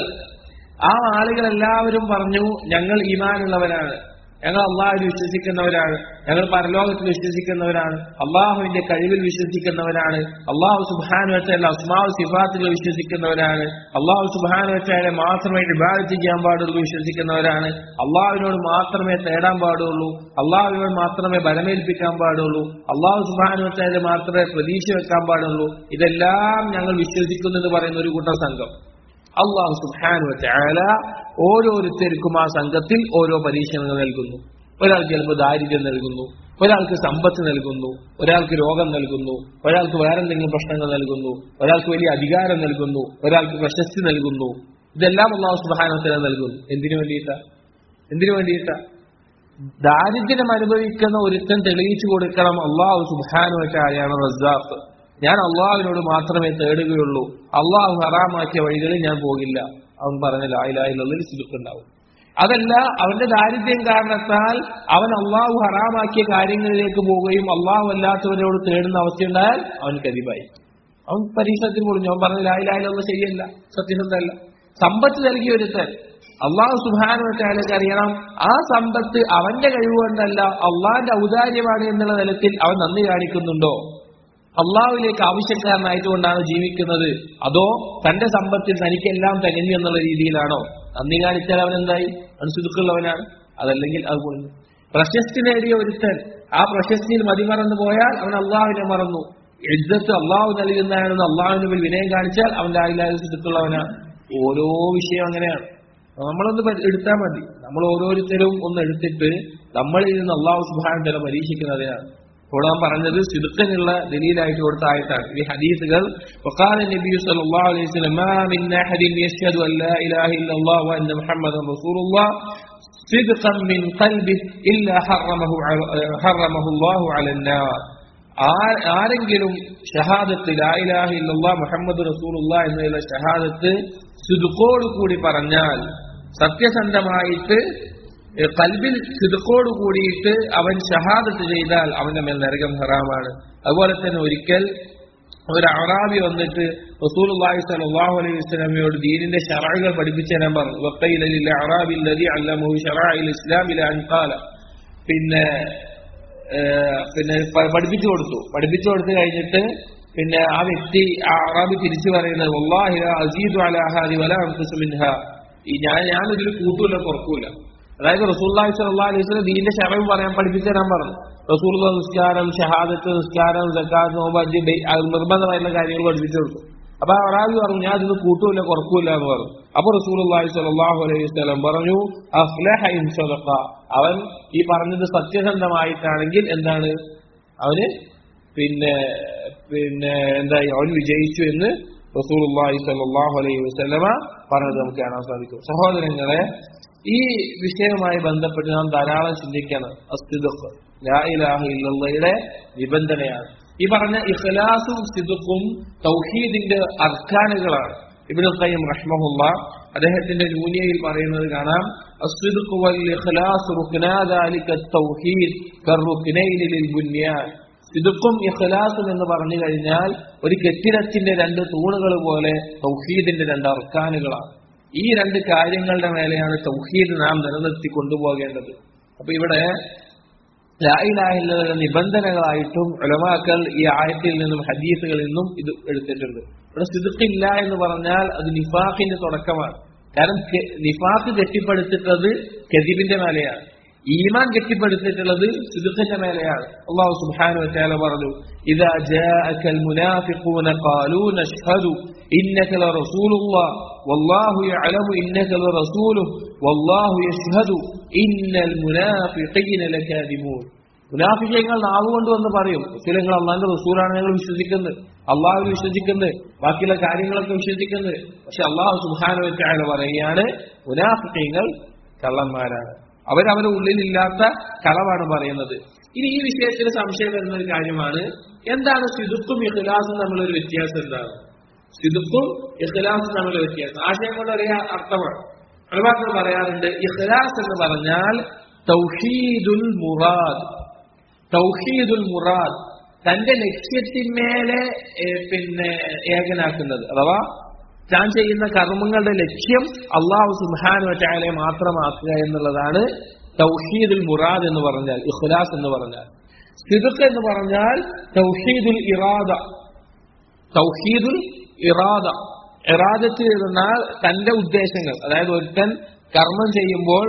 ആ ആളുകൾ എല്ലാവരും പറഞ്ഞു ഞങ്ങൾ ഈമാനുള്ളവരാണ് ഞങ്ങൾ അള്ളാഹുവിൽ വിശ്വസിക്കുന്നവരാണ് ഞങ്ങൾ പരലോകത്തിൽ വിശ്വസിക്കുന്നവരാണ് അള്ളാഹുവിന്റെ കഴിവിൽ വിശ്വസിക്കുന്നവരാണ് അള്ളാഹു സുബാനു വെച്ചാൽ അസ്മാവ് സിഫാത്തുകൾ വിശ്വസിക്കുന്നവരാണ് അള്ളാഹു സുബാനു വെച്ചാലെ മാത്രമേ ഇബാദത്ത് ചെയ്യാൻ പാടുള്ളൂ വിശ്വസിക്കുന്നവരാണ് അള്ളാഹുവിനോട് മാത്രമേ തേടാൻ പാടുള്ളൂ അള്ളാഹുവിനോട് മാത്രമേ ബലമേൽപ്പിക്കാൻ പാടുള്ളൂ അള്ളാഹു സുബാനു വെച്ചാലെ മാത്രമേ പ്രതീക്ഷ വെക്കാൻ പാടുള്ളൂ ഇതെല്ലാം ഞങ്ങൾ വിശ്വസിക്കുന്നു എന്ന് പറയുന്ന ഒരു കൂട്ടം സംഘം അള്ളാഹു സുബാനു ചാല ഓരോരുത്തർക്കും ആ സംഘത്തിൽ ഓരോ പരീക്ഷണങ്ങൾ നൽകുന്നു ഒരാൾക്ക് ചിലപ്പോൾ ദാരിദ്ര്യം നൽകുന്നു ഒരാൾക്ക് സമ്പത്ത് നൽകുന്നു ഒരാൾക്ക് രോഗം നൽകുന്നു ഒരാൾക്ക് വേറെന്തെങ്കിലും പ്രശ്നങ്ങൾ നൽകുന്നു ഒരാൾക്ക് വലിയ അധികാരം നൽകുന്നു ഒരാൾക്ക് പ്രശസ്തി നൽകുന്നു ഇതെല്ലാം അള്ളാഹു സുബാനത്തിന് നൽകുന്നു എന്തിനു വേണ്ടിയിട്ടാ എന്തിനു വേണ്ടിയിട്ടാ ദാരിദ്ര്യം അനുഭവിക്കുന്ന ഒരുത്തൻ തെളിയിച്ചു കൊടുക്കണം അള്ളാഹു സുബാനുവറ്റായാണ് റസാഖ് ഞാൻ അള്ളാഹുവിനോട് മാത്രമേ തേടുകയുള്ളൂ അള്ളാഹു ഹറാമാക്കിയ വഴികളിൽ ഞാൻ പോകില്ല അവൻ പറഞ്ഞ ലായിലായിലുള്ളതിൽ സിലുക്കുണ്ടാവും അതല്ല അവന്റെ ദാരിദ്ര്യം കാരണത്താൽ അവൻ അള്ളാഹു ഹറാമാക്കിയ കാര്യങ്ങളിലേക്ക് പോവുകയും അള്ളാഹു അല്ലാത്തവരോട് തേടുന്ന അവസ്ഥയുണ്ടായാൽ അവൻ കരിവായി അവൻ പരീക്ഷണത്തിന് പൊളിഞ്ഞു അവൻ പറഞ്ഞ ലായിലായിലുള്ള ശരിയല്ല സത്യസന്ധല്ല സമ്പത്ത് നൽകിയ ഒരുത്തൻ അള്ളാഹു സുബാനുവറ്റാലേക്ക് അറിയണം ആ സമ്പത്ത് അവന്റെ കഴിവുകൊണ്ടല്ല അള്ളാഹിന്റെ ഔദാര്യമാണ് എന്നുള്ള തലത്തിൽ അവൻ നന്ദി കാണിക്കുന്നുണ്ടോ അള്ളാഹുവിലേക്ക് ആവശ്യക്കാരനായിട്ടുകൊണ്ടാണ് ജീവിക്കുന്നത് അതോ തന്റെ സമ്പത്തിൽ തനിക്കെല്ലാം തികഞ്ഞു എന്നുള്ള രീതിയിലാണോ നന്ദി കാണിച്ചാൽ അവൻ എന്തായി അവൻ സുതുക്കുള്ളവനാണ് അതല്ലെങ്കിൽ അത് പൊളിഞ്ഞു പ്രശസ്തി നേടിയ ഒരുത്തൻ ആ പ്രശസ്തിയിൽ മതിമറന്നു പോയാൽ അവൻ അള്ളാഹുവിനെ മറന്നു ഇജ്ജത്ത് അള്ളാഹു നൽകുന്നതാണെന്ന് അള്ളാഹുവിന് മുമ്പിൽ വിനയം കാണിച്ചാൽ അവന്റെ ആയില്ലാതെ സുതുക്കുള്ളവനാണ് ഓരോ വിഷയം അങ്ങനെയാണ് നമ്മളൊന്ന് പരി- എടുത്താൽ മതി നമ്മൾ ഓരോരുത്തരും ഒന്ന് എടുത്തിട്ട് നമ്മളിൽ നിന്ന് അള്ളാഹു സുബാൻ ചില പരീക്ഷിക്കുന്നതിനാണ് ഇപ്പോൾ നാം പറഞ്ഞത് സിദുക്കനുള്ള ദലീലായിട്ട് കൊടുത്ത ആയത്താണ് ഈ ഹദീസുകൾ وقال النبي صلى الله عليه وسلم ما من احد يشهد ان لا اله الا الله وان محمدا رسول الله صدقا من قلبه إلا حرمه على- حرمه الله على النار ആ- ആരെങ്കിലും ഷഹാദത്ത് ലായിലാഹ ഇല്ലല്ലാ മുഹമ്മദ് റസൂലുള്ള എന്നുള്ള ഷഹാദത്ത് സിദുക്കോട് കൂടി പറഞ്ഞാൽ സത്യസന്ധമായിട്ട് ഏഹ് കൽബിൽ സിദുക്കോട് കൂടിയിട്ട് അവൻ ഷഹാദത്ത് ചെയ്താൽ അവന്റെ മേൽ നരകം ഹറാമാണ് അതുപോലെ തന്നെ ഒരിക്കൽ ഒരു അറാബി വന്നിട്ട് റസൂലുള്ളാഹി സ്വല്ലല്ലാഹു അലൈഹി വസല്ലമയോട് ദീനിന്റെ ശറഅകൾ പഠിപ്പിച്ചു തരാൻ പറഞ്ഞു വഖൈല ലിൽ അറാബി അല്ലദി അല്ലമഹു ശറഅൽ ഇസ്ലാം ഇല അൻ ഖാല പിന്നെ ഏഹ് പിന്നെ പ- പഠിപ്പിച്ചു കൊടുത്തു പഠിപ്പിച്ചു കൊടുത്തു കഴിഞ്ഞിട്ട് പിന്നെ ആ വ്യക്തി ആ അറാബി തിരിച്ചു പറയുന്നത് വല്ലാഹി ലാ അസീദു അലാ ഹാദി വലാ അൻഖുസു മിൻഹാ ഈ ഞാൻ ഞാൻ ഇതിൽ കൂട്ടൂല കുറക്കൂല അതായത് റസൂല്ലാഹി സ്വല്ലല്ലാഹു അലൈഹി വസല്ലം ദീന്റെ ശറവ് പറയാൻ പഠിപ്പിച്ചു തരാൻ പറഞ്ഞു റസൂലുള്ള നിസ്കാരം ഷഹാദത്ത് നിസ്കാരം സക്കാത്ത് നോമ്പ് ഹജ്ജ് ബൈ- അത് നിർബന്ധമായിട്ടുള്ള കാര്യങ്ങൾ പഠിപ്പിച്ചു കൊടുത്തു അപ്പൊ ആ ഒരാൾ പറഞ്ഞു ഞാൻ ഇതിന് കൂട്ടൂല കുറക്കൂല എന്ന് പറഞ്ഞു അപ്പൊ റസൂലുള്ളാഹി സ്വല്ലല്ലാഹു അലൈഹി വസല്ലം പറഞ്ഞു അഫ്ലഹ ഇൻ സദഖ അവൻ ഈ പറഞ്ഞത് സത്യസന്ധമായിട്ടാണെങ്കിൽ എന്താണ് അവന് പിന്നെ പിന്നെ എന്തായി അവൻ വിജയിച്ചു എന്ന് റസൂലുള്ളാഹി സ്വല്ലല്ലാഹു അലൈഹി വസല്ലമ പറഞ്ഞത് നമുക്ക് കാണാൻ സാധിക്കും സഹോദരങ്ങളെ ഈ വിഷയവുമായി ബന്ധപ്പെട്ട് നാം ധാരാളം ചിന്തിക്കണം അസ്തിദഖ് ലാ ഇലാഹ ഇല്ലല്ലയുടെ നിബന്ധനയാണ് ഈ പറഞ്ഞ ഇഖ്ലാസും സിദുക്കും തൗഹീദിന്റെ അർക്കാനുകളാണ് ഇബ്നു ഖയ്യിം റഹ്മഹുള്ള അദ്ദേഹത്തിന്റെ നൂനിയയിൽ പറയുന്നത് കാണാം അസ്ദിഖു വൽ ഇഖ്ലാസ് റുക്നാ ദാലിക തൗഹീദ് കറുക്നൈനി ലിൽ ബുനിയാൻ സിദുക്കും ഇഖ്ലാസും എന്ന് പറഞ്ഞു കഴിഞ്ഞാൽ ഒരു കെട്ടിടത്തിന്റെ രണ്ട് തൂണുകൾ പോലെ തൗഹീദിന്റെ രണ്ട് അർക്കാനുകളാണ് ഈ രണ്ട് കാര്യങ്ങളുടെ മേലെയാണ് തൗഹീദ് നാം നിലനിർത്തി കൊണ്ടുപോകേണ്ടത് അപ്പൊ ഇവിടെ ലായിലാഹില്ലയുടെ നിബന്ധനകളായിട്ടും ഉലമാക്കൾ ഈ ആയത്തിൽ നിന്നും ഹദീസുകളിൽ നിന്നും ഇത് എടുത്തിട്ടുണ്ട് ഇവിടെ സിദുക്കില്ല എന്ന് പറഞ്ഞാൽ അത് നിഫാഖിന്റെ തുടക്കമാണ് കാരണം കെ- നിഫാഖ് കെട്ടിപ്പടുത്തിട്ടത് കെതിബിന്റെ മേലെയാണ് ഈമാൻ കെട്ടിപ്പടുത്തിട്ടുള്ളത് സിദുഖിന്റെ മേലെയാണ് അള്ളാഹു സുബ്ഹാനഹു വതആല പറഞ്ഞു ഇദാ ജാഅകൽ മുനാഫിഖൂന ഖാലൂ നഷ്ഹദു ഇന്നക ലറസൂലുള്ളാഹ് വല്ലാഹു യഅലമു ഇന്നക ലറസൂലുഹു വല്ലാഹു യഷ്ഹദു ഇന്നൽ മുനാഫിഖീന ലകാദിബൂൻ മുനാഫിക്കങ്ങൾ നാവ് കൊണ്ട് വന്ന് പറയും മുസ്ലിങ്ങൾ അള്ളാന്റെ റസൂലാണ് ഞങ്ങൾ വിശ്വസിക്കുന്നത് അള്ളാഹു വിശ്വസിക്കുന്നത് ബാക്കിയുള്ള കാര്യങ്ങളൊക്കെ വിശ്വസിക്കുന്നത് പക്ഷെ അള്ളാഹു സുഹാന വെച്ചായ പറയുകയാണ് മുനാഫിക്കങ്ങൾ കള്ളന്മാരാണ് അവരവരുടെ ഉള്ളിലില്ലാത്ത കളവാണ് പറയുന്നത് ഇനി ഈ വിഷയത്തിൽ സംശയം വരുന്ന ഒരു കാര്യമാണ് എന്താണ് സിദുക്കും ഇഖ്ലാസും തമ്മിലൊരു വ്യത്യാസം എന്താണ് സിദുക്കും ഇഖ്ലാസും തമ്മിലുള്ള വ്യത്യാസം ആശയം കൊണ്ട് ഒരേ അർത്ഥമാണ് ഒരുപാട് പറയാറുണ്ട് ഇഖ്ലാസ് എന്ന് പറഞ്ഞാൽ തൗഹീദുൽ മുറാദ് തൗഹീദുൽ മുറാദ് തന്റെ ലക്ഷ്യത്തിന്മേലെ ഏ, പിന്നെ ഏകനാക്കുന്നത് അഥവാ താൻ ചെയ്യുന്ന കർമ്മങ്ങളുടെ ലക്ഷ്യം അള്ളാഹു സുബാനു വറ്റാലെ മാത്രമാക്കുക എന്നുള്ളതാണ് തൗഹീദുൽ മുറാദ് എന്ന് പറഞ്ഞാൽ ഇഖ്ലാസ് എന്ന് പറഞ്ഞാൽ സിദുക്ക് എന്ന് പറഞ്ഞാൽ തൗഹീദുൽ ഇറാദ തൗഹീദുൽ ഇറാദ ഇറാദത്ത് എന്നാൽ തന്റെ ഉദ്ദേശങ്ങൾ അതായത് ഒരുത്തൻ കർമ്മം ചെയ്യുമ്പോൾ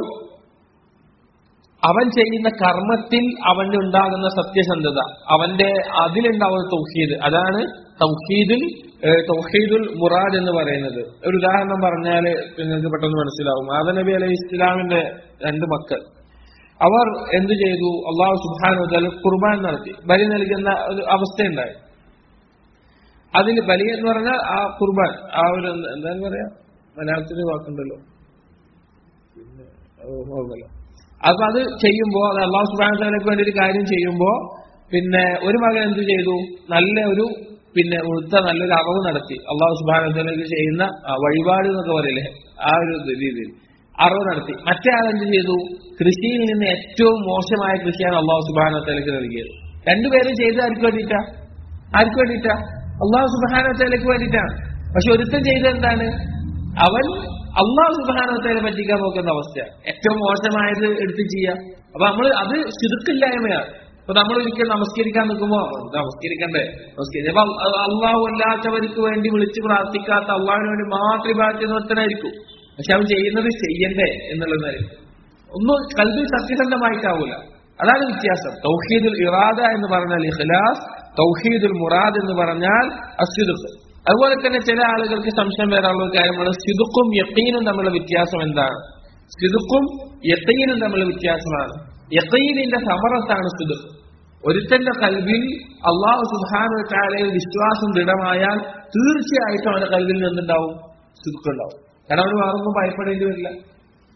അവൻ ചെയ്യുന്ന കർമ്മത്തിൽ അവന് ഉണ്ടാകുന്ന സത്യസന്ധത അവന്റെ അതിലുണ്ടാവുന്ന തൗഹീദ് അതാണ് തൗഹീദുൽ ഏഹ്, തൗഹീദുൽ മുറാദ് എന്ന് പറയുന്നത് ഒരു ഉദാഹരണം പറഞ്ഞാൽ നിങ്ങൾക്ക് പെട്ടെന്ന് മനസ്സിലാവും ആദ നബി അലൈഹി ഇസ്ലാമിന്റെ രണ്ട് മക്കൾ അവർ എന്ത് ചെയ്തു അള്ളാഹു സുബാനു തല കുർബാൻ നടത്തി ബലി നൽകുന്ന ഒരു അവസ്ഥയുണ്ടായി അതിൽ ബലി എന്ന് പറഞ്ഞാൽ ആ കുർബാൻ ആ ഒരു എന്ത- എന്താന്ന് പറയാ മലയാളത്തിൽ വാക്കുണ്ടല്ലോ പിന്നെ അത് ഓർമ്മയില്ല. അപ്പൊ അത് ചെയ്യുമ്പോ അത് അള്ളാഹു സുബാനക്ക് വേണ്ടി ഒരു കാര്യം ചെയ്യുമ്പോ പിന്നെ ഒരു മകൻ എന്ത് ചെയ്തു നല്ല ഒരു പിന്നെ ഉഴുത്ത നല്ലൊരു അറവ് നടത്തി അള്ളാഹു സുബാനക്ക് ചെയ്യുന്ന ആ, വഴിപാട് എന്നൊക്കെ പറയില്ലേ ആ ഒരു ഇത് രീതിയിൽ അറവ് നടത്തി മറ്റേ ആൾ എന്ത് ചെയ്തു കൃഷിയിൽ നിന്ന് ഏറ്റവും മോശമായ കൃഷിയാണ് അള്ളാഹു സുബാനത്തേക്ക് നൽകിയത് രണ്ടുപേരും ചെയ്ത് ആർക്ക് വേണ്ടിയിട്ടാ ആർക്ക് വേണ്ടിയിട്ടാ അള്ളാഹു സുബാനത്തേക്ക് വേണ്ടിയിട്ടാണ് പക്ഷെ ഒരുത്തൻ ചെയ്തത് എന്താണ് അവൻ അള്ളാഹു സുബാനത്തേനെ പറ്റിക്കാൻ നോക്കുന്ന അവസ്ഥ ഏറ്റവും മോശമായത് എടുത്ത് ചെയ്യാം അപ്പൊ നമ്മൾ അത് ശുരുക്കില്ലായ്മയാണ് അപ്പൊ നമ്മൾ ഒരിക്കൽ നമസ്കരിക്കാൻ നിൽക്കുമ്പോ നമസ്കരിക്കണ്ടേ നമസ്കരിക്കും അപ്പൊ അ- അള്ളാഹു അല്ലാത്തവർക്ക് വേണ്ടി വിളിച്ച് പ്രാർത്ഥിക്കാത്ത അള്ളാഹിന് വേണ്ടി മാത്രം പ്രാർത്ഥിക്കുന്നവനായിരിക്കും പക്ഷെ അവൻ ചെയ്യുന്നത് ചെയ്യണ്ടേ എന്നുള്ളതായിരിക്കും ഒന്നും കൽബി സത്യസന്ധമായിട്ടാവൂല അതാണ് വ്യത്യാസം തൗഹീദുൽ ഇറാദ എന്ന് പറഞ്ഞാൽ ഇഖ്ലാസ് തൗഹീദുൽ മുറാദ് എന്ന് പറഞ്ഞാൽ അസ്യുദുഖ് അതുപോലെ തന്നെ ചില ആളുകൾക്ക് സംശയം വരാനുള്ള ഒരു കാര്യമാണ് സിദുക്കും യക്കീനും തമ്മിലുള്ള വ്യത്യാസം എന്താണ് സിദുക്കും യക്കീനും തമ്മിലുള്ള വ്യത്യാസമാണ് യക്കീനിന്റെ സമറത്താണ് സിദുഖ് ഒരുത്തന്റെ കൽവിൽ അള്ളാഹു സുബാനു താലയിൽ വിശ്വാസം ദൃഢമായാൽ തീർച്ചയായിട്ടും അവന്റെ കൽവിൽ നിന്നുണ്ടാവും സിദുക്കുണ്ടാവും കാരണം അവന് വേറൊന്നും ഭയപ്പെടേണ്ടി വരില്ല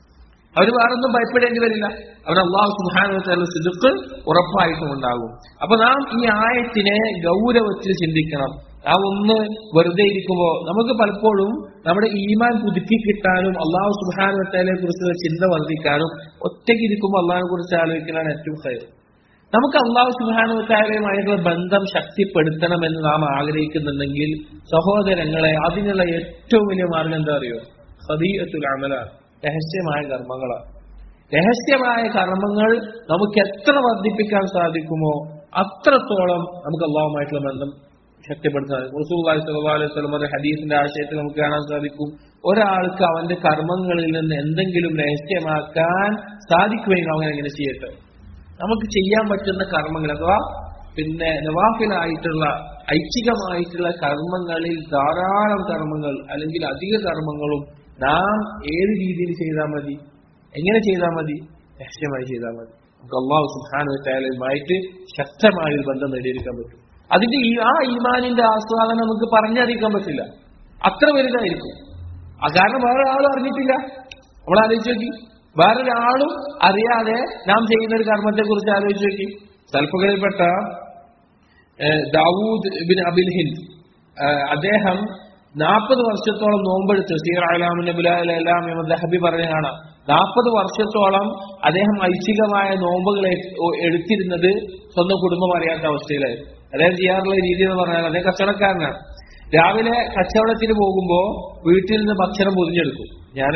അവർ വേറൊന്നും ഭയപ്പെടേണ്ടി വരില്ല അവർ അള്ളാഹു സുഹാനുവല സിദുക്ക് ഉറപ്പായിട്ടും ഉണ്ടാകും അപ്പൊ നാം ഈ ആയത്തിനെ ഗൗരവത്തിൽ ചിന്തിക്കണം ആ ഒന്ന് വെറുതെ ഇരിക്കുമ്പോൾ നമുക്ക് പലപ്പോഴും നമ്മുടെ ഈമാൻ പുതുക്കി കിട്ടാനും അള്ളാഹു സുഹാനുവത്തലെ കുറിച്ചുള്ള ചിന്ത വർദ്ധിക്കാനും ഒറ്റയ്ക്ക് ഇരിക്കുമ്പോൾ അള്ളാഹിനെ കുറിച്ച് ആലോചിക്കലാണ് ഏറ്റവും ഹൈർ നമുക്ക് അള്ളാഹു സുഹാനുവത്തായാലുമായിട്ടുള്ള ബന്ധം ശക്തിപ്പെടുത്തണമെന്ന് നാം ആഗ്രഹിക്കുന്നുണ്ടെങ്കിൽ സഹോദരങ്ങളെ അതിനുള്ള ഏറ്റവും വലിയ മാർഗം എന്താ അറിയോ ഹദീയത്തുൽ അമലാണ് രഹസ്യമായ കർമ്മങ്ങളാണ് രഹസ്യമായ കർമ്മങ്ങൾ നമുക്ക് എത്ര വർദ്ധിപ്പിക്കാൻ സാധിക്കുമോ അത്രത്തോളം നമുക്ക് അള്ളാഹുമായിട്ടുള്ള ബന്ധം ശക്തിപ്പെടുത്താൻ റസൂല്ലാഹി സ്വല്ലല്ലാഹു അലൈഹി വസല്ലം ഒരു ഹദീസിന്റെ ആശയത്തിൽ നമുക്ക് കാണാൻ സാധിക്കും ഒരാൾക്ക് അവന്റെ കർമ്മങ്ങളിൽ നിന്ന് എന്തെങ്കിലും രഹസ്യമാക്കാൻ സാധിക്കുമെങ്കിൽ അവൻ എങ്ങനെ ചെയ്യട്ടെ നമുക്ക് ചെയ്യാൻ പറ്റുന്ന കർമ്മങ്ങൾ അഥവാ പിന്നെ നവാഫിലായിട്ടുള്ള ഐച്ഛികമായിട്ടുള്ള കർമ്മങ്ങളിൽ ധാരാളം കർമ്മങ്ങൾ അല്ലെങ്കിൽ അധിക കർമ്മങ്ങളും നാം ഏത് രീതിയിൽ ചെയ്താൽ മതി എങ്ങനെ ചെയ്താൽ മതി രഹസ്യമായി ചെയ്താൽ മതി നമുക്ക് അള്ളാഹു സുഹാനുമായിട്ട് ശക്തമായ ഒരു ബന്ധം നേടിയെടുക്കാൻ പറ്റും അതിന്റെ ഈ ആ ഈമാനിന്റെ ആസ്വാദനം നമുക്ക് പറഞ്ഞറിയിക്കാൻ പറ്റില്ല അത്ര വലുതായിരിക്കും ആ കാരണം വേറെ ആളും അറിഞ്ഞിട്ടില്ല നമ്മൾ ആലോചിച്ച് നോക്കി വേറൊരാളും അറിയാതെ നാം ചെയ്യുന്ന ഒരു കർമ്മത്തെ കുറിച്ച് ആലോചിച്ച് നോക്കി സൽപ്പകളിൽപ്പെട്ട ദാവൂദ് ബിൻ അബിൽ ഹിന്ദ് അദ്ദേഹം നാൽപ്പത് വർഷത്തോളം നോമ്പെടുത്ത് സീർ അലാമിന്റെ ബുലാലെല്ലാം ദഹബി പറഞ്ഞ കാണാം നാൽപ്പത് വർഷത്തോളം അദ്ദേഹം ഐച്ഛികമായ നോമ്പുകൾ എടുത്തിരുന്നത് സ്വന്തം കുടുംബം അറിയാത്ത അവസ്ഥയിലായിരുന്നു അദ്ദേഹം ചെയ്യാറുള്ള രീതി എന്ന് പറഞ്ഞാൽ അദ്ദേഹം കച്ചവടക്കാരനാണ് രാവിലെ കച്ചവടത്തിന് പോകുമ്പോ വീട്ടിൽ നിന്ന് ഭക്ഷണം പൊതിഞ്ഞെടുക്കും ഞാൻ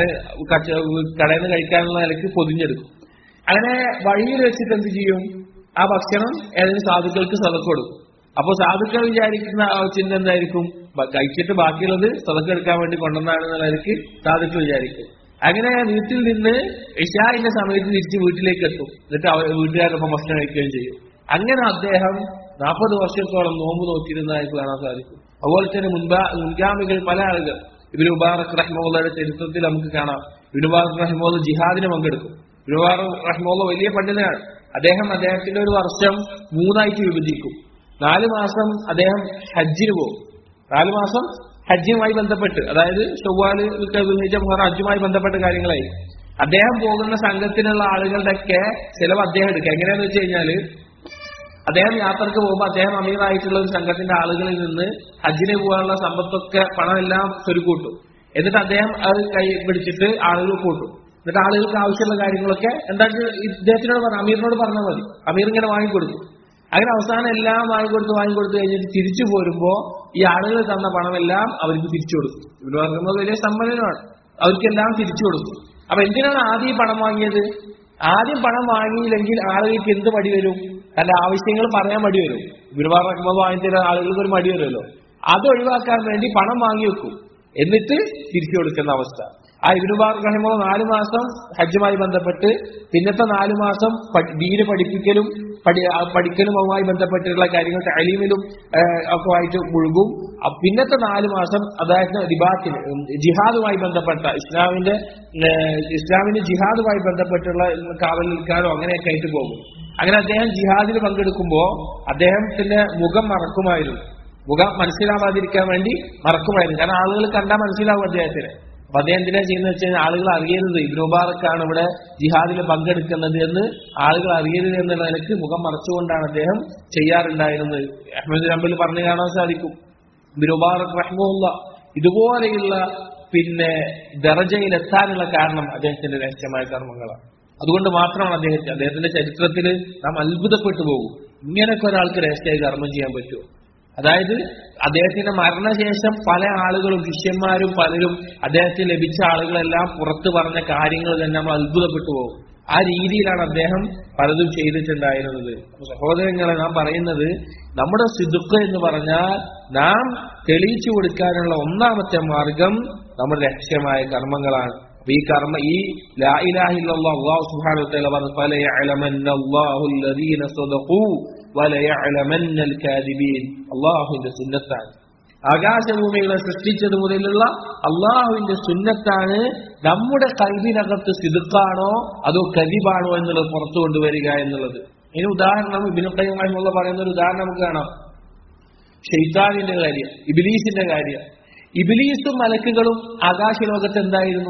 കടയിൽ നിന്ന് കഴിക്കാനുള്ള നിലയ്ക്ക് പൊതിഞ്ഞെടുക്കും അങ്ങനെ വഴിയിൽ വെച്ചിട്ട് എന്ത് ചെയ്യും ആ ഭക്ഷണം ഏതെങ്കിലും സാധുക്കൾക്ക് സതക്ക് കൊടുക്കും അപ്പൊ സാധുക്കൾ വിചാരിക്കുന്ന ചിന്ത എന്തായിരിക്കും കഴിച്ചിട്ട് ബാക്കിയുള്ളത് സതക്ക് എടുക്കാൻ വേണ്ടി കൊണ്ടുവന്നാണെന്ന നിലയ്ക്ക് സാധുക്കൾ വിചാരിക്കും അങ്ങനെ വീട്ടിൽ നിന്ന് ഇഷാഇന്റെ സമയത്ത് തിരിച്ച് വീട്ടിലേക്ക് എത്തും എന്നിട്ട് വീട്ടുകാരൊപ്പം ഭക്ഷണം കഴിക്കുകയും ചെയ്യും അങ്ങനെ അദ്ദേഹം നാൽപ്പത് വർഷത്തോളം നോമ്പ് നോക്കിയിരുന്നതായി കാണാൻ സാധിക്കും അതുപോലെ തന്നെ മുൻപാ മുൻഗാമികൾ പല ആളുകൾ ഇബിന് മുബാറക് റഹ്മുള്ളയുടെ ചരിത്രത്തിൽ നമുക്ക് കാണാം ഇബിന് മുബാറക് റഹ്മുള്ള ജിഹാദിന് പങ്കെടുക്കും ഇബിന് മുബാറക് റഹ്മുള്ള വലിയ പണ്ഡിതനാണ് അദ്ദേഹം അദ്ദേഹത്തിന്റെ ഒരു വർഷം മൂന്നായിട്ട് വിഭജിക്കും നാല് മാസം അദ്ദേഹം ഹജ്ജിന് പോകും നാല് മാസം ഹജ്ജുമായി ബന്ധപ്പെട്ട് അതായത് ചൊവ്വാല് ഹജ്ജുമായി ബന്ധപ്പെട്ട കാര്യങ്ങളായി അദ്ദേഹം പോകുന്ന സംഘത്തിനുള്ള ആളുകളുടെയൊക്കെ ചിലവ് അദ്ദേഹം എടുക്കുക എങ്ങനെയാന്ന് വെച്ച് കഴിഞ്ഞാല് അദ്ദേഹം യാത്രക്ക് പോകുമ്പോൾ അദ്ദേഹം അമീറായിട്ടുള്ള ഒരു സംഘത്തിന്റെ ആളുകളിൽ നിന്ന് ഹജ്ജിന് പോകാനുള്ള സമ്പത്തൊക്കെ പണമെല്ലാം സ്വരുക്കൂട്ടും എന്നിട്ട് അദ്ദേഹം അത് കൈ പിടിച്ചിട്ട് ആളുകൾ കൂട്ടും എന്നിട്ട് ആളുകൾക്ക് ആവശ്യമുള്ള കാര്യങ്ങളൊക്കെ എന്താ ഇദ്ദേഹത്തിനോട് പറഞ്ഞു അമീറിനോട് പറഞ്ഞാൽ മതി അമീർ ഇങ്ങനെ വാങ്ങിക്കൊടുക്കും അങ്ങനെ അവസാനം എല്ലാം വാങ്ങിക്കൊടുത്ത് വാങ്ങിക്കൊടുത്ത് കഴിഞ്ഞിട്ട് തിരിച്ചു പോരുമ്പോ ഈ ആളുകൾ തന്ന പണമെല്ലാം അവർക്ക് തിരിച്ചു കൊടുക്കും ഇവര് പറയുന്നത് വലിയ സമ്പന്നനാണ് അവർക്കെല്ലാം തിരിച്ചു കൊടുക്കും അപ്പൊ എന്തിനാണ് ആദ്യം ഈ പണം വാങ്ങിയത് ആദ്യം പണം വാങ്ങിയില്ലെങ്കിൽ ആളുകൾക്ക് എന്ത് മടി വരും തന്റെ ആവശ്യങ്ങൾ പറയാൻ മടി വരും ഗുരുവാർ റഹ്മദ് വാങ്ങിത്തരുന്ന ആളുകൾക്ക് ഒരു മടി വരുമല്ലോ അത് ഒഴിവാക്കാൻ വേണ്ടി പണം വാങ്ങി വെക്കും എന്നിട്ട് തിരിച്ചു കൊടുക്കുന്ന അവസ്ഥ ആ ഇബിനുബാർ റഹിമോ നാല് മാസം ഹജ്ജുമായി ബന്ധപ്പെട്ട് പിന്നത്തെ നാല് മാസം ദീന് പഠിപ്പിക്കലും പഠി പഠിക്കലും അതുമായി ബന്ധപ്പെട്ടിട്ടുള്ള കാര്യങ്ങൾ അലീമിലും ഒക്കെ ആയിട്ട് മുഴുകും പിന്നത്തെ നാല് മാസം അതായത് ദിബാത്തിന് ജിഹാദുമായി ബന്ധപ്പെട്ട ഇസ്ലാമിന്റെ ഇസ്ലാമിന്റെ ജിഹാദുമായി ബന്ധപ്പെട്ടുള്ള കാവൽ നിൽക്കാനോ അങ്ങനെയൊക്കെ ആയിട്ട് പോകും അങ്ങനെ അദ്ദേഹം ജിഹാദിൽ പങ്കെടുക്കുമ്പോ അദ്ദേഹത്തിന്റെ മുഖം മറക്കുമായിരുന്നു മുഖം മനസ്സിലാവാതിരിക്കാൻ വേണ്ടി മറക്കുമായിരുന്നു കാരണം ആളുകൾ കണ്ടാൽ മനസ്സിലാവും അദ്ദേഹത്തിന് അപ്പൊ അദ്ദേഹം എന്തിനാ ചെയ്യുന്നത് വെച്ച് കഴിഞ്ഞാൽ ആളുകൾ അറിയരുത് ഇബ്നുബാറക്കാണ് ഇവിടെ ജിഹാദിൽ പങ്കെടുക്കുന്നത് എന്ന് ആളുകൾ അറിയരുത് എന്നുള്ള നിലക്ക് മുഖം മറച്ചുകൊണ്ടാണ് അദ്ദേഹം ചെയ്യാറുണ്ടായിരുന്നത് അഹമ്മദ് റമ്പിൽ പറഞ്ഞു കാണാൻ സാധിക്കും ഇബ്നുബാറക് റഹ്മുല്ല ഇതുപോലെയുള്ള പിന്നെ ദറജയിലെത്താനുള്ള കാരണം അദ്ദേഹത്തിന്റെ രഹസ്യമായ കർമ്മങ്ങളാണ് അതുകൊണ്ട് മാത്രമാണ് അദ്ദേഹത്തെ അദ്ദേഹത്തിന്റെ ചരിത്രത്തിൽ നാം അത്ഭുതപ്പെട്ടു പോകും ഇങ്ങനെയൊക്കെ ഒരാൾക്ക് രഹസ്യമായി കർമ്മം ചെയ്യാൻ പറ്റുമോ അതായത് അദ്ദേഹത്തിന്റെ മരണശേഷം പല ആളുകളും ശിഷ്യന്മാരും പലരും അദ്ദേഹത്തിന് ലഭിച്ച ആളുകളെല്ലാം പുറത്തു പറഞ്ഞ കാര്യങ്ങൾ തന്നെ നമ്മൾ അത്ഭുതപ്പെട്ടു പോകും ആ രീതിയിലാണ് അദ്ദേഹം പലതും ചെയ്തിട്ടുണ്ടായിരുന്നത് അപ്പൊ സഹോദരങ്ങളെ നാം പറയുന്നത് നമ്മുടെ സിദുക്ക് എന്ന് പറഞ്ഞാൽ നാം തെളിയിച്ചു കൊടുക്കാനുള്ള ഒന്നാമത്തെ മാർഗം നമ്മുടെ രഹസ്യമായ കർമ്മങ്ങളാണ് അപ്പൊ ഈ കർമ്മ ഈ ലാ ഇലാഹ ഇല്ലല്ലാഹ് അല്ലാഹു സുബ്ഹാനഹു വ തആല പറഞ്ഞു ഫല യഅലമന്ന അല്ലാഹു അല്ലദീന സദഖൂ വല യഅലമന്ന അൽ കാദിബീൻ അല്ലാഹുവിന്റെ സുന്നത്താണ് ആകാശഭൂമികളെ സൃഷ്ടിച്ചത് മുതലുള്ള അള്ളാഹുവിന്റെ സുന്നത്താണ് നമ്മുടെ കൽവിനകത്ത് സിതുക്കാണോ അതോ കതിബാണോ എന്നുള്ളത് പുറത്തു കൊണ്ടുവരിക എന്നുള്ളത് ഇതിന് ഉദാഹരണം ഇബിനുക്കയമായുള്ള പറയുന്ന ഒരു ഉദാഹരണം നമുക്ക് കാണാം ഷെയ്ത്താനിന്റെ കാര്യം ഇബിലീസിന്റെ കാര്യം ഇബിലീസും മലക്കുകളും ആകാശലോകത്ത് എന്തായിരുന്നു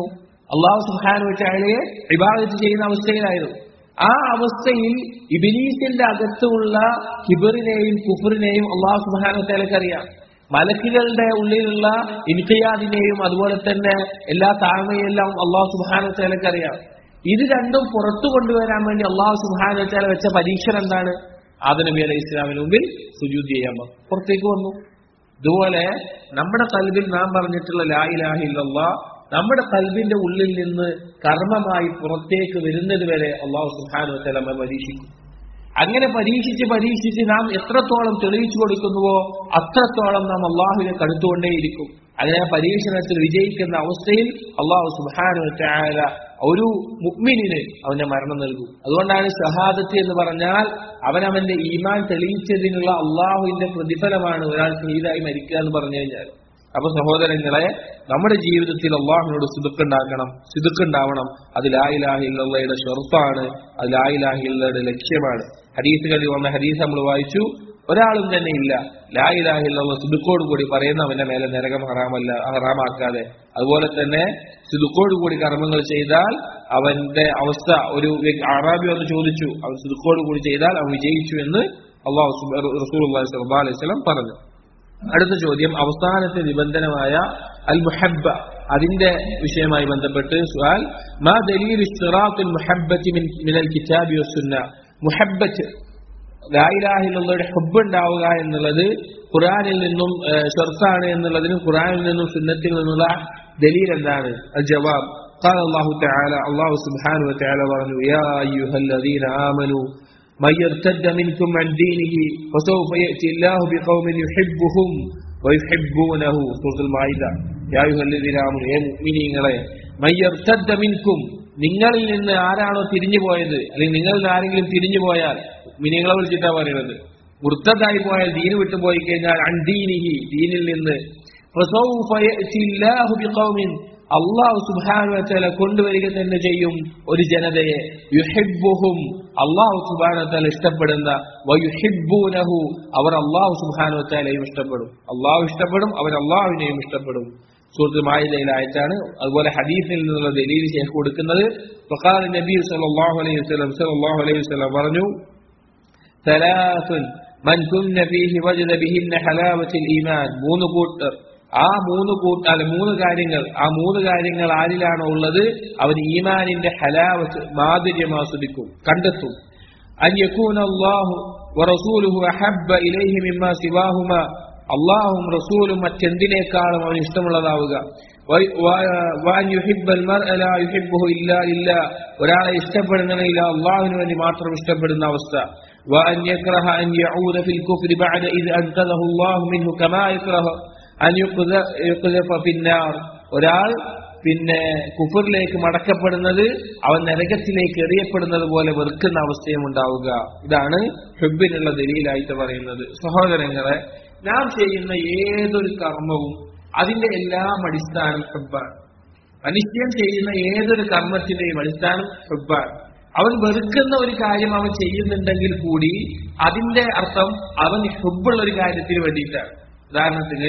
അള്ളാഹു സുഹാനു ചായലയെ വിഭാഗത്ത് ചെയ്യുന്ന അവസ്ഥയിലായിരുന്നു ആ അവസ്ഥയിൽ ഇബിലീസിന്റെ അകത്തുള്ള ഹിബറിനെയും കുഫറിനെയും അള്ളാഹു സുഹാനു ചായലക്കറിയാം മലക്കുകളുടെ ഉള്ളിലുള്ള ഇൻഖിയാദിനെയും അതുപോലെ തന്നെ എല്ലാ താഴ്മയെല്ലാം അള്ളാഹു സുബാന അറിയാം ഇത് രണ്ടും പുറത്തു കൊണ്ടുവരാൻ വേണ്ടി അള്ളാഹു സുബാന വെച്ചാൽ വെച്ച പരീക്ഷണം എന്താണ് ആദനബി അലൈഹി ഇസ്ലാമിന് മുമ്പിൽ സുജൂദ് ചെയ്യാൻ പറഞ്ഞു. പുറത്തേക്ക് വന്നു ഇതുപോലെ നമ്മുടെ കൽബിൽ നാം പറഞ്ഞിട്ടുള്ള ലാ ഇലാഹ ഇല്ലല്ലാ നമ്മുടെ കൽബിന്റെ ഉള്ളിൽ നിന്ന് കർമ്മമായി പുറത്തേക്ക് വരുന്നത് വരെ അള്ളാഹു സുബാന വെച്ചാൽ നമ്മെ പരീക്ഷിക്കും അങ്ങനെ പരീക്ഷിച്ച് പരീക്ഷിച്ച് നാം എത്രത്തോളം തെളിയിച്ചു കൊടുക്കുന്നുവോ അത്രത്തോളം നാം അള്ളാഹുവിനെ കടുത്തുകൊണ്ടേയിരിക്കും അങ്ങനെ ആ പരീക്ഷണത്തിൽ വിജയിക്കുന്ന അവസ്ഥയിൽ അള്ളാഹു സുബാനു ചായ ഒരു മുഗ്മിനിന് അവന്റെ മരണം നൽകും അതുകൊണ്ടാണ് ഷഹാദത്ത് എന്ന് പറഞ്ഞാൽ അവനവന്റെ ഈമാൻ തെളിയിച്ചതിനുള്ള അള്ളാഹുവിന്റെ പ്രതിഫലമാണ് ഒരാൾ ഷഹീദായി മരിക്കുക എന്ന് പറഞ്ഞു കഴിഞ്ഞാൽ അപ്പൊ സഹോദരങ്ങളെ നമ്മുടെ ജീവിതത്തിൽ അള്ളാഹുവിനോട് സിദുക്കുണ്ടാക്കണം സിദുക്കുണ്ടാവണം അത് ലായിലാഹില്ലയുടെ ഷെറുഫാണ് അത് ലായിലാഹില്ലയുടെ ലക്ഷ്യമാണ് ഹദീസുകളിൽ വന്ന ഹദീസ് നമ്മൾ വായിച്ചു ഒരാളും തന്നെ ഇല്ല ലായിലാഹില്ല സിദുക്കോട് കൂടി പറയുന്ന അവന്റെ മേലെ നരകം ഹറാമല്ല ഹറാമാക്കാതെ അതുപോലെ തന്നെ സിദുക്കോട് കൂടി കർമ്മങ്ങൾ ചെയ്താൽ അവന്റെ അവസ്ഥ ഒരു വ്യക്തി- അറാബി ഒന്ന് ചോദിച്ചു അവൻ സിദുക്കോട് കൂടി ചെയ്താൽ അവൻ വിജയിച്ചു എന്ന് അള്ളാഹു റസൂൽ അലൈഹി സ്വലം പറഞ്ഞു അടുത്ത ചോദ്യം അവസാനത്തെ നിബന്ധനമായ അൽ മുഹബ്ബ അതിന്റെ വിഷയമായി ബന്ധപ്പെട്ട് സുഹാൽ മാ ദലീൽ ഇഷ്തിറാത്തുൽ മുഹബ്ബത്തി മിൻ മിനൽ കിതാബി വസുന്ന മുഹബ്ബത്ത് ലായിലാഹിലുള്ളവരുടെ ഹബ്ബ് ഉണ്ടാവുക എന്നുള്ളത് ഖുറാനിൽ നിന്നും ഏഹ്, ഷർത്താണ് എന്നുള്ളതിനും ഖുറാനിൽ നിന്നും സുന്നത്തിൽ നിന്നുള്ള ദലീൽ എന്താണ് അൽ ജവാബ് قال الله تعالى الله سبحانه وتعالى പറഞ്ഞു يا أيها الذين آمنوا من يرتد منكم عن دينه فسوف يأتي الله بقوم يحبهم ويحبونه سورة المائدة يا أيها الذين آمنوا يا مؤمنين من يرتد منكم നിങ്ങളിൽ നിന്ന് ആരാണോ തിരിഞ്ഞു പോയത് അല്ലെങ്കിൽ നിങ്ങളിൽ നിന്ന് ആരെങ്കിലും തിരിഞ്ഞു പോയാൽ മിനിങ്ങളെ വിളിച്ചിട്ടാ പറയുന്നത് വൃത്തതായി പോയാൽ ദീന് വിട്ടു പോയി കഴിഞ്ഞാൽ അണ്ടീനിഹി ദീനിൽ നിന്ന് فسوف يأتي الله بقوم അള്ളാഹു സുബാനു വച്ചാല കൊണ്ടുവരിക തന്നെ ചെയ്യും ഒരു ജനതയെ യുഹിബുഹും അള്ളാഹു സുബാനു വച്ചാൽ ഇഷ്ടപ്പെടുന്ന വയുഹിബൂനഹു അവർ അള്ളാഹു സുബാനു വച്ചാലയും ഇഷ്ടപ്പെടും അള്ളാഹു ഇഷ്ടപ്പെടും അവർ അള്ളാഹുവിനെയും ഇഷ്ടപ്പെടും സുഹൃത്ത് മായിലയിലായിട്ടാണ് അതുപോലെ ഹദീസിൽ നിന്നുള്ള ദലീൽ ശേഖ് കൊടുക്കുന്നത് ഫഖാല നബി സല്ലല്ലാഹു അലൈഹി വസല്ലം സല്ലല്ലാഹു അലൈഹി വസല്ലം പറഞ്ഞു ثلاث من كن فيه وجد بهن حلاوة الإيمان മൂന്ന് കൂട്ടർ ആ മൂന്ന് കൂട്ട അല്ല മൂന്ന് കാര്യങ്ങൾ ആ മൂന്ന് കാര്യങ്ങൾ ആരിലാണോ ഉള്ളത് അവൻ ഈമാനിന്റെ ഹലാവത്ത് മാധുര്യം ആസ്വദിക്കും കണ്ടെത്തും അൻ യകൂന അല്ലാഹു വറസൂലുഹു അഹബ്ബ ഇലൈഹി മിമ്മാ സിവാഹുമ അള്ളാഹും റസൂലും മറ്റെന്തിനേക്കാളും അവന് ഇഷ്ടമുള്ളതാവുക വ- വ- വഅൻ യുഹിബ്ബൽ മർഅ ലാ യുഹിബ്ബുഹു ഇല്ലാ ലില്ലാ ഒരാളെ ഇഷ്ടപ്പെടുന്നതില്ല അള്ളാഹുവിന് വേണ്ടി മാത്രം ഇഷ്ടപ്പെടുന്ന അവസ്ഥ وأن يكره أن يعود في الكفر بعد إذ أنقذه الله منه كما يكره أن يقذ- يقذف في النار ഒരാൾ പിന്നെ കുഫറിലേക്ക് മടക്കപ്പെടുന്നത് അവൻ നരകത്തിലേക്ക് എറിയപ്പെടുന്നത് പോലെ വെറുക്കുന്ന അവസ്ഥയും ഉണ്ടാവുക ഇതാണ് ഹെബിനുള്ള ദലീലായിട്ട് പറയുന്നത് സഹോദരങ്ങളെ നാം ചെയ്യുന്ന ഏതൊരു കർമ്മവും അതിന്റെ എല്ലാം അടിസ്ഥാനം ഹെബാണ് മനുഷ്യൻ ചെയ്യുന്ന ഏതൊരു കർമ്മത്തിന്റെയും അടിസ്ഥാനം ഹെബാണ് അവൻ വെറുക്കുന്ന ഒരു കാര്യം അവൻ ചെയ്യുന്നുണ്ടെങ്കിൽ കൂടി അതിന്റെ അർത്ഥം അവൻ ഹെബുള്ള ഒരു കാര്യത്തിന് വേണ്ടിയിട്ടാണ് ഉദാഹരണത്തിന്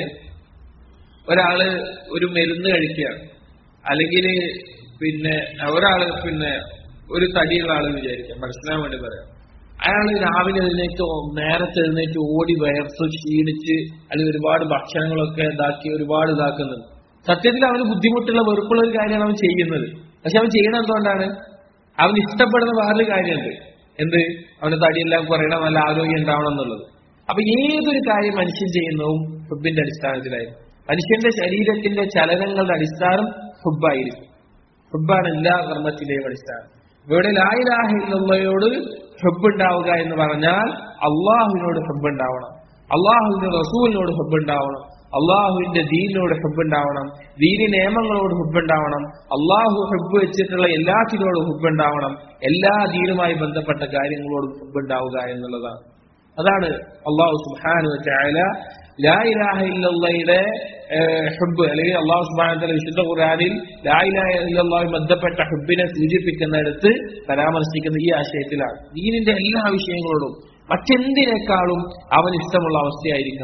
ഒരാള് ഒരു മരുന്ന് കഴിക്കുകയാണ് അല്ലെങ്കിൽ പിന്നെ ഒരാള് പിന്നെ ഒരു തടിയുള്ള ആള് വിചാരിക്കാം മനസ്സിലാൻ വേണ്ടി പറയാം അയാൾ രാവിലെ എഴുന്നേറ്റ് നേരത്തെ എഴുന്നേറ്റ് ഓടി വയർത്ത് ക്ഷീണിച്ച് അല്ലെങ്കിൽ ഒരുപാട് ഭക്ഷണങ്ങളൊക്കെ ഇതാക്കി ഒരുപാട് ഇതാക്കുന്നുണ്ട് സത്യത്തിൽ അവന് ബുദ്ധിമുട്ടുള്ള വെറുപ്പുള്ള ഒരു കാര്യമാണ് അവൻ ചെയ്യുന്നത് പക്ഷെ അവൻ ചെയ്യണത് എന്തുകൊണ്ടാണ് അവൻ ഇഷ്ടപ്പെടുന്ന വേറൊരു കാര്യമുണ്ട് എന്ത് അവന്റെ തടിയെല്ലാം കുറയണം നല്ല ആരോഗ്യം ഉണ്ടാവണം എന്നുള്ളത് അപ്പൊ ഏതൊരു കാര്യം മനുഷ്യൻ ചെയ്യുന്നതും ഹുബിന്റെ അടിസ്ഥാനത്തിലായിരിക്കും മനുഷ്യന്റെ ശരീരത്തിന്റെ ചലനങ്ങളുടെ അടിസ്ഥാനം ഹുബായിരിക്കും ഹുബാണ് എല്ലാ കർമ്മത്തിന്റെയും അടിസ്ഥാനം ഇവിടെ ലായിലാഹില്ലയോട് ഹുബുണ്ടാവുക എന്ന് പറഞ്ഞാൽ അള്ളാഹുവിനോട് ഹുബുണ്ടാവണം അള്ളാഹുവിന്റെ റസൂലിനോട് ഹുബുണ്ടാവണം അള്ളാഹുവിന്റെ ദീനിനോട് ഹുബുണ്ടാവണം ദീനി നിയമങ്ങളോട് ഹുബുണ്ടാവണം അള്ളാഹു ഹുബ് വെച്ചിട്ടുള്ള എല്ലാത്തിനോടും ഹുബുണ്ടാവണം എല്ലാ ദീനുമായി ബന്ധപ്പെട്ട കാര്യങ്ങളോടും ഹുബുണ്ടാവുക എന്നുള്ളതാണ് അതാണ് അള്ളാഹു സുബാനു ചായാല ലായിലാഹ ഇല്ലയുടെ ഹുബ് അല്ലെങ്കിൽ അള്ളാഹു സുബാന വിശുദ്ധ ഖുറാനിൽ ലായിലാഹ ഇല്ലാഹുമായി ബന്ധപ്പെട്ട ഹുബിനെ സൂചിപ്പിക്കുന്നിടത്ത് പരാമർശിക്കുന്ന ഈ ആശയത്തിലാണ് ദീനിന്റെ എല്ലാ വിഷയങ്ങളോടും മറ്റെന്തിനേക്കാളും അവൻ ഇഷ്ടമുള്ള അവസ്ഥയായിരിക്കണം